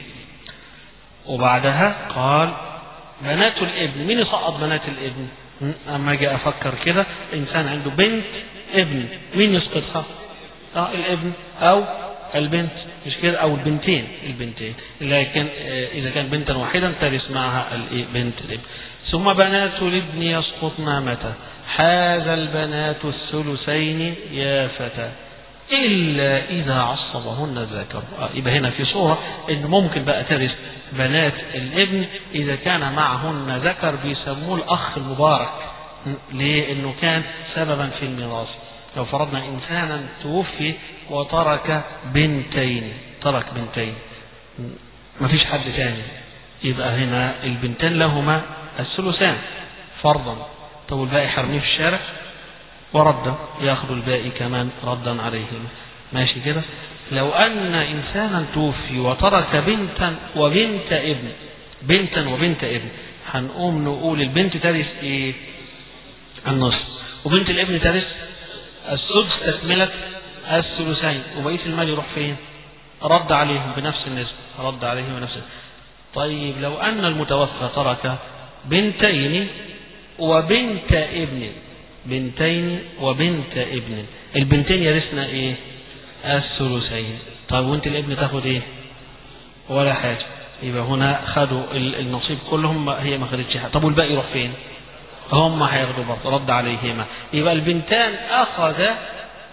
وبعدها قال بنات الابن مين يسقط بنات الابن؟ أما أجي أفكر كده إنسان عنده بنت ابن مين يسقطها؟ اه الابن او البنت مش كده او البنتين البنتين لكن اذا كان بنتا واحدا ترث معها بنت الابن ثم بنات الابن يسقطن متى حاز البنات الثلثين يا فتى إلا إذا عصبهن الذكر آه يبقى هنا في صورة إن ممكن بقى ترث بنات الابن إذا كان معهن ذكر بيسموه الأخ المبارك ليه؟ إنه كان سببا في الميراث لو فرضنا إنسانا توفي وترك بنتين ترك بنتين ما فيش حد ثاني يبقى هنا البنتين لهما الثلثان فرضا طب الباقي حرميه في الشارع ورد ياخذ الباقي كمان ردا عليهما ماشي كده لو أن إنسانا توفي وترك بنتا وبنت ابن بنتا وبنت ابن هنقوم نقول البنت ترث ايه النصف وبنت الابن ترث السدس تكملة الثلثين وبقية المال يروح فين؟ رد عليهم بنفس النسبة رد عليهم بنفس النسبة طيب لو أن المتوفى ترك بنتين وبنت ابن بنتين وبنت ابن البنتين يرثنا ايه؟ الثلثين طيب وانت الابن تاخد ايه؟ ولا حاجة يبقى هنا خدوا النصيب كلهم هي ما خدتش حاجة طب والباقي يروح فين؟ هم هياخدوا برضه رد عليهما يبقى البنتان أخذ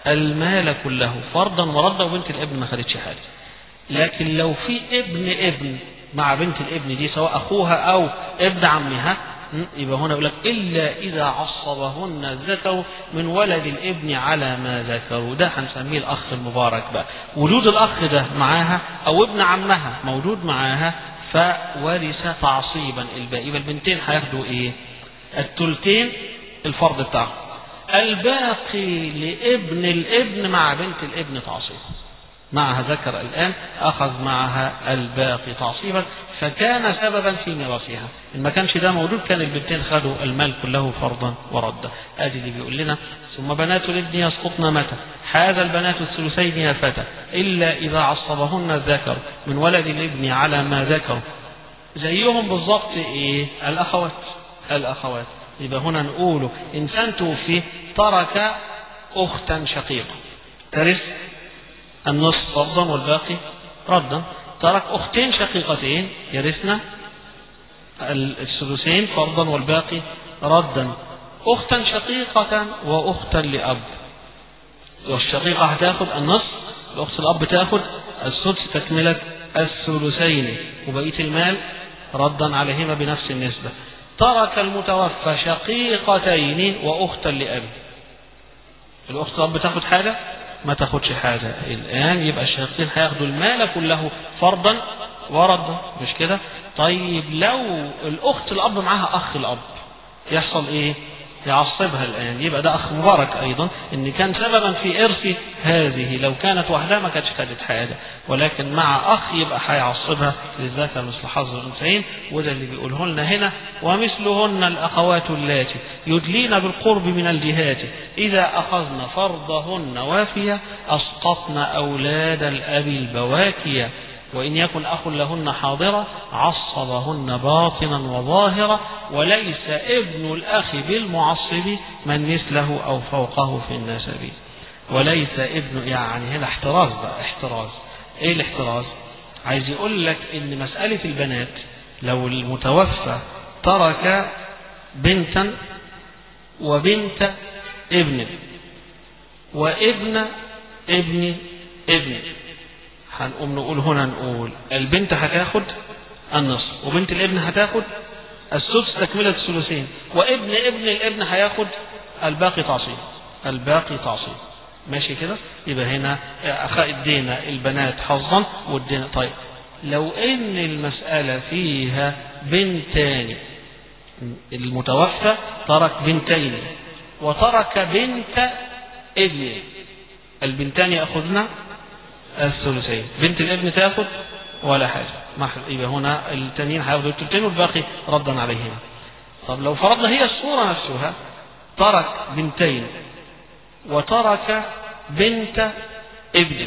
المال كله فرضا وردا وبنت الابن ما خدتش حاجة لكن لو في ابن ابن مع بنت الابن دي سواء أخوها أو ابن عمها يبقى هنا يقول لك إلا إذا عصبهن الذكر من ولد الابن على ما ذكروا ده هنسميه الأخ المبارك بقى وجود الأخ ده معاها أو ابن عمها موجود معاها فورث تعصيبا الباقي يبقى البنتين هياخدوا إيه؟ التلتين الفرض بتاعهم الباقي لابن الابن مع بنت الابن تعصيبا معها ذكر الآن أخذ معها الباقي تعصيبا فكان سببا في ميراثها إن ما كانش ده موجود كان البنتين خدوا المال كله فرضا وردا آدي اللي بيقول لنا ثم بنات الابن يسقطن متى هذا البنات الثلثين يا فتى إلا إذا عصبهن الذكر من ولد الابن على ما ذكر زيهم بالضبط إيه الأخوات الأخوات يبقى هنا نقول إنسان توفي ترك أختا شقيقة ترث النصف فرضا والباقي ردا ترك أختين شقيقتين يرثن الثلثين فرضا والباقي ردا أختا شقيقة وأختا لأب والشقيقة هتاخد النصف الأخت الأب تاخد السدس تكملة الثلثين وبقية المال ردا عليهما بنفس النسبة ترك المتوفى شقيقتين وأختا لأب الأخت الأب تاخد حاجة ما تاخدش حاجة الآن يبقى الشقيقتين هياخدوا المال كله فرضا وردا مش كده طيب لو الأخت الأب معاها أخ الأب يحصل إيه يعصبها الآن يبقى ده أخ مبارك أيضا إن كان سببا في إرث هذه لو كانت وحدها ما كانتش خدت حاجة ولكن مع أخ يبقى هيعصبها للذكر مثل حظ الأنثيين وده اللي بيقوله لنا هنا ومثلهن الأخوات اللاتي يدلين بالقرب من الجهات إذا أخذن فرضهن وافية أسقطن أولاد الأب البواكية وإن يكن أخ لهن حاضرة عصبهن باطنا وظاهرا وليس ابن الأخ بالمعصب من مثله أو فوقه في النسب وليس ابن يعني هنا احتراز بقى احتراز ايه الاحتراز عايز يقول لك ان مسألة البنات لو المتوفى ترك بنتا وبنت ابن وابن ابن ابن هنقوم نقول هنا نقول البنت هتاخد النصف وبنت الابن هتاخد السدس تكملة الثلثين وابن ابن الابن هياخد الباقي تعصيب الباقي تعصيب ماشي كده يبقى هنا ادينا البنات حظا وادينا طيب لو ان المسألة فيها بنتان المتوفى ترك بنتين وترك بنت ابن البنتان يأخذن الثلثين بنت الابن تاخد ولا حاجة يبقى هنا التانيين هياخدوا التلتين والباقي ردا عليهما طب لو فرضنا هي الصورة نفسها ترك بنتين وترك بنت ابن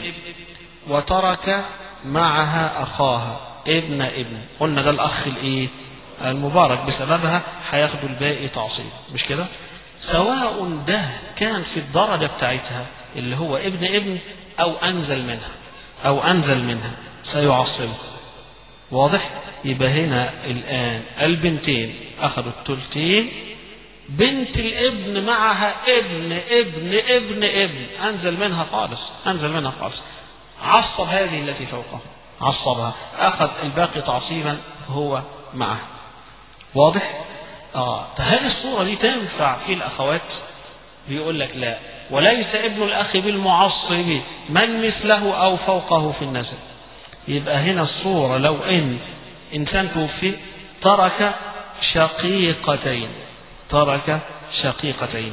وترك معها أخاها ابن ابن قلنا ده الأخ الإيه المبارك بسببها هياخدوا الباقي تعصيب مش كده سواء ده كان في الدرجة بتاعتها اللي هو ابن ابن أو أنزل منها أو أنزل منها سيعصبه واضح يبقى هنا الآن البنتين أخذوا التلتين بنت الابن معها ابن ابن ابن ابن أنزل منها خالص أنزل منها خالص عصب هذه التي فوقه عصبها أخذ الباقي تعصيبا هو معه واضح؟ آه هل الصورة دي تنفع في الأخوات؟ بيقول لك لا وليس ابن الأخ بالمعصب من مثله أو فوقه في النسب يبقى هنا الصورة لو إن إنسان توفي ترك شقيقتين ترك شقيقتين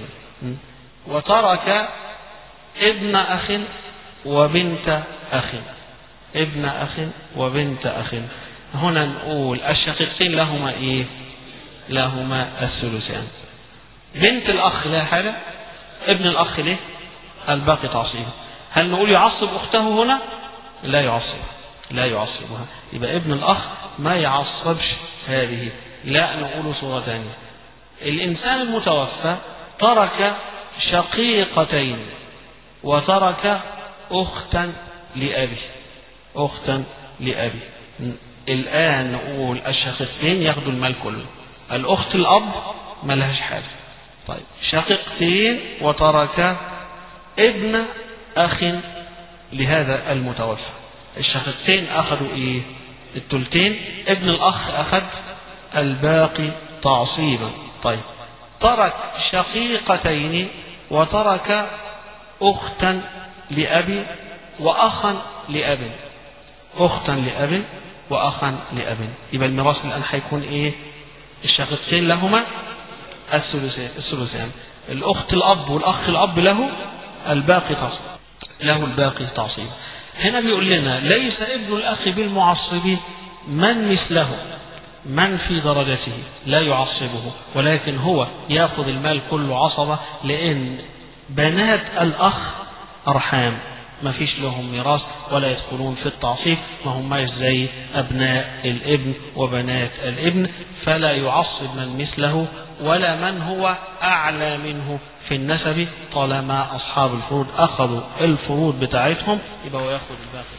وترك ابن أخ وبنت أخ ابن أخ وبنت أخ هنا نقول الشقيقتين لهما إيه لهما الثلثان بنت الأخ لا حاجة ابن الأخ ليه الباقي تعصيبه هل نقول يعصب أخته هنا لا يعصبها لا يعصبها يبقى ابن الأخ ما يعصبش هذه لا نقول صورة ثانية الإنسان المتوفى ترك شقيقتين وترك أختا لأبي أختا لأبي الآن نقول الشقيقتين ياخدوا المال كله الأخت الأب ما لهاش حاجة طيب شقيقتين وترك ابن أخ لهذا المتوفى الشقيقتين أخذوا إيه التلتين ابن الأخ أخذ الباقي تعصيبا طيب ترك شقيقتين وترك أختا لأبي وأخا لأب أختا لأب وأخا لأب يبقى الميراث الآن هيكون إيه الشقيقتين لهما الثلثان الثلثان الأخت الأب والأخ الأب له الباقي تعصيب له الباقي تعصيب هنا بيقول لنا ليس ابن الأخ بالمعصب من مثله من في درجته لا يعصبه ولكن هو ياخذ المال كله عصبة لأن بنات الأخ أرحام ما فيش لهم ميراث ولا يدخلون في التعصيب ما هماش زي أبناء الابن وبنات الابن فلا يعصب من مثله ولا من هو أعلى منه في النسب طالما أصحاب الفروض أخذوا الفروض بتاعتهم يبقى هو ياخذ الباقي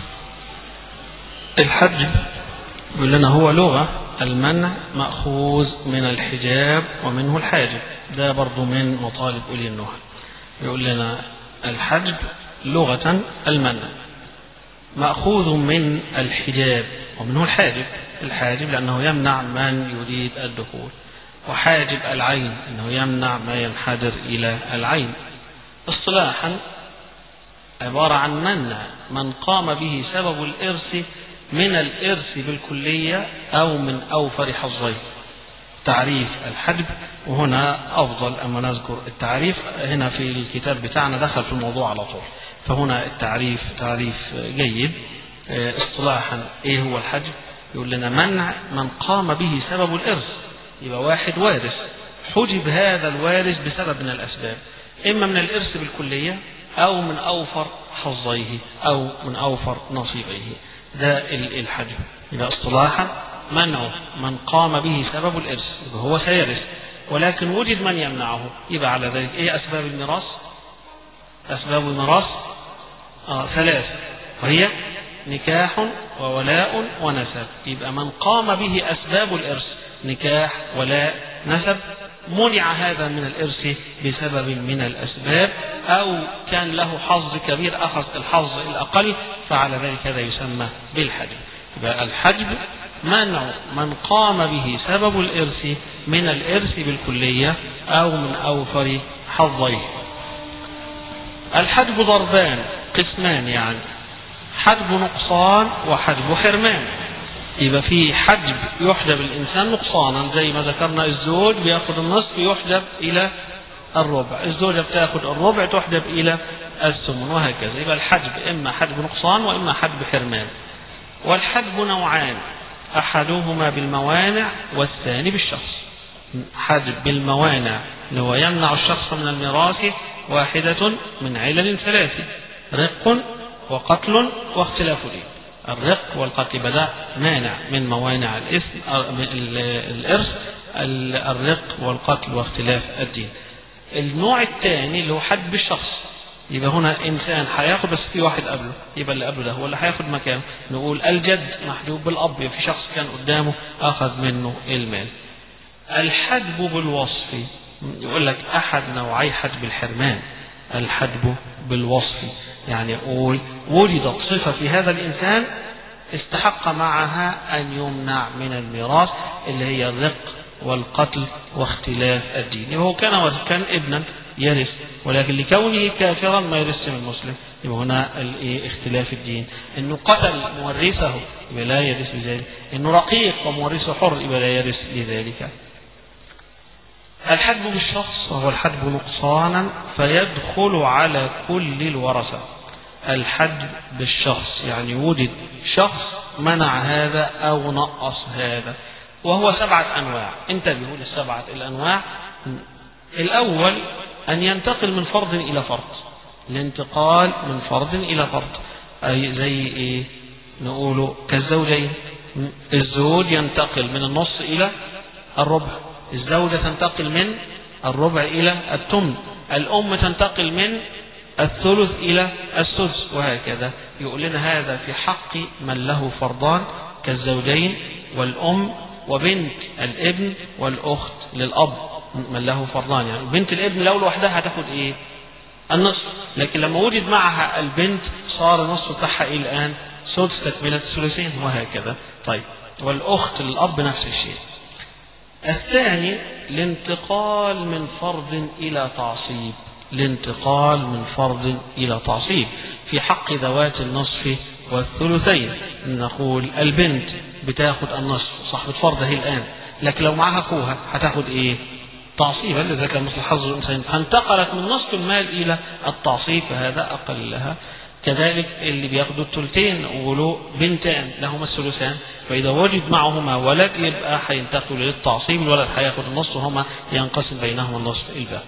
الحج يقول لنا هو لغة المنع مأخوذ من الحجاب ومنه الحاجب ده برضو من مطالب أولي النهى يقول لنا الحجب لغة المنع مأخوذ من الحجاب ومنه الحاجب الحاجب لأنه يمنع من يريد الدخول وحاجب العين أنه يمنع ما ينحدر إلى العين اصطلاحا عبارة عن منع من قام به سبب الإرث من الإرث بالكلية أو من أوفر حظيه تعريف الحجب وهنا أفضل أما نذكر التعريف هنا في الكتاب بتاعنا دخل في الموضوع على طول فهنا التعريف تعريف جيد اصطلاحا ايه هو الحجب يقول لنا منع من قام به سبب الإرث يبقى واحد وارث حجب هذا الوارث بسبب من الأسباب إما من الإرث بالكلية أو من أوفر حظيه أو من أوفر نصيبيه ده الحجب يبقى اصطلاحا منع من قام به سبب الإرث يبقى هو سيرث ولكن وجد من يمنعه يبقى على ذلك إيه أسباب الميراث أسباب الميراث آه ثلاثة وهي نكاح وولاء ونسب يبقى من قام به أسباب الإرث نكاح ولاء نسب منع هذا من الإرث بسبب من الأسباب أو كان له حظ كبير أخذ الحظ الأقل فعلى ذلك هذا يسمى بالحجب يبقى الحجب منع من قام به سبب الإرث من الإرث بالكلية أو من أوفر حظيه الحجب ضربان قسمان يعني حجب نقصان وحجب حرمان يبقى في حجب يحجب الإنسان نقصانا زي ما ذكرنا الزوج بياخد النصف يحجب إلى الربع الزوجة بتاخد الربع تحجب إلى الثمن وهكذا يبقى الحجب إما حجب نقصان وإما حجب حرمان والحجب نوعان أحدهما بالموانع والثاني بالشخص حجب بالموانع اللي هو يمنع الشخص من الميراث واحدة من علل ثلاث رق وقتل واختلاف دين الرق والقتل بدأ مانع من موانع الإثم الإرث الرق والقتل واختلاف الدين النوع الثاني اللي هو حد بالشخص يبقى هنا إنسان هياخد بس في واحد قبله يبقى اللي قبله ده هو اللي هياخد مكانه نقول الجد محجوب بالأب يبقى في شخص كان قدامه أخذ منه المال الحجب بالوصف يقول لك أحد نوعي حجب الحرمان الحجب بالوصف يعني يقول وجدت صفة في هذا الإنسان استحق معها أن يمنع من الميراث اللي هي الرق والقتل واختلاف الدين هو كان كان ابنا يرث ولكن لكونه كافرا ما يرث من المسلم يبقى هنا اختلاف الدين انه قتل مورثه يبقى لا يرث بذلك انه رقيق ومورثه حر يبقى لا يرث لذلك الحجب بالشخص وهو الحجب نقصانا فيدخل على كل الورثة الحجب بالشخص يعني وجد شخص منع هذا أو نقص هذا وهو سبعة أنواع انتبهوا للسبعة الأنواع الأول أن ينتقل من فرد إلى فرد الانتقال من فرد إلى فرد أي زي إيه نقوله كالزوجين الزوج ينتقل من النص إلى الربع الزوجة تنتقل من الربع إلى التمن الأم تنتقل من الثلث إلى السدس وهكذا يقول لنا هذا في حق من له فرضان كالزوجين والأم وبنت الابن والأخت للأب من له فرضان يعني بنت الابن لو لوحدها هتاخد إيه النصف لكن لما وجد معها البنت صار النصف بتاعها إيه الآن سدس تكملة الثلثين وهكذا طيب والأخت للأب نفس الشيء الثاني الانتقال من فرض إلى تعصيب الانتقال من فرض إلى تعصيب في حق ذوات النصف والثلثين نقول البنت بتاخد النصف صاحبة فرض هي الآن لكن لو معها أخوها هتاخد إيه تعصيبا إذا كان مثل حظ الإنسان فانتقلت من نصف المال إلى التعصيب فهذا أقل لها كذلك اللي بياخدوا الثلثين وله بنتان لهما الثلثان فإذا وجد معهما ولد يبقى هينتقلوا للتعصيب الولد هياخد النص وهما ينقسم بينهما النصف الباقي.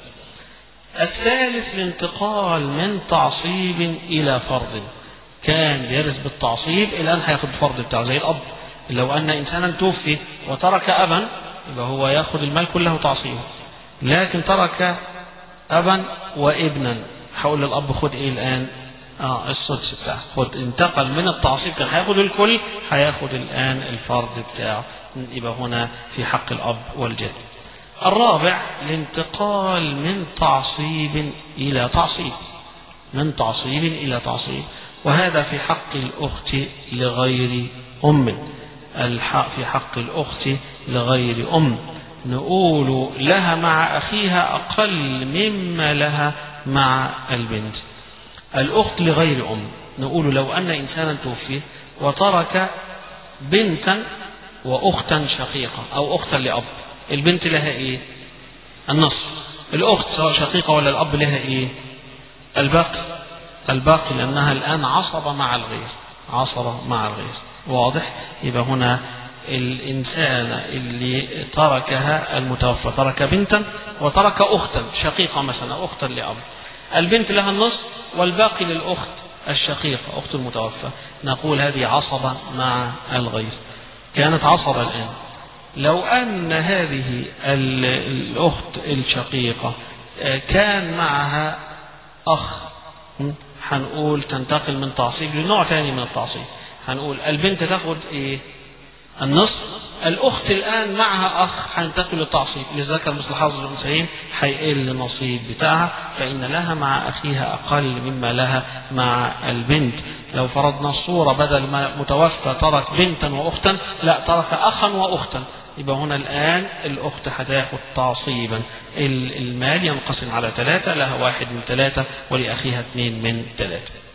الثالث الانتقال من تعصيب إلى فرض كان بيرث بالتعصيب الآن هياخد الفرض بتاعه زي الأب لو أن إنسانا توفي وترك أبا يبقى هو ياخد المال كله تعصيبا لكن ترك أبا وابنا هقول للأب خد إيه الآن اه السدس بتاعه خد انتقل من التعصيب كان هياخد الكل هياخد الآن الفرض بتاعه يبقى هنا في حق الأب والجد الرابع الانتقال من تعصيب إلى تعصيب من تعصيب إلى تعصيب وهذا في حق الأخت لغير أم الحق في حق الأخت لغير أم نقول لها مع أخيها أقل مما لها مع البنت الأخت لغير أم نقول لو أن إنسانا توفي وترك بنتا وأختا شقيقة أو أختا لأب البنت لها إيه النصف الأخت سواء شقيقة ولا الأب لها إيه الباقي الباقي لأنها الآن عصبة مع الغير عصبة مع الغير واضح يبقى هنا الإنسان اللي تركها المتوفى ترك بنتا وترك أختا شقيقة مثلا أختا لأب البنت لها النصف والباقي للأخت الشقيقة أخت المتوفى نقول هذه عصبة مع الغير كانت عصبة الآن لو أن هذه الأخت الشقيقة كان معها أخ هنقول تنتقل من تعصيب لنوع ثاني من التعصيب هنقول البنت تاخد ايه النصف الأخت الآن معها أخ هينتقل للتعصيب لذكر مثل حظ الأنثيين هيقل النصيب بتاعها فإن لها مع أخيها أقل مما لها مع البنت لو فرضنا الصورة بدل ما متوفى ترك بنتا وأختا لا ترك أخا وأختا يبقى هنا الآن الأخت هتاخد تعصيبا المال ينقسم على ثلاثة لها واحد من ثلاثة ولأخيها اثنين من ثلاثة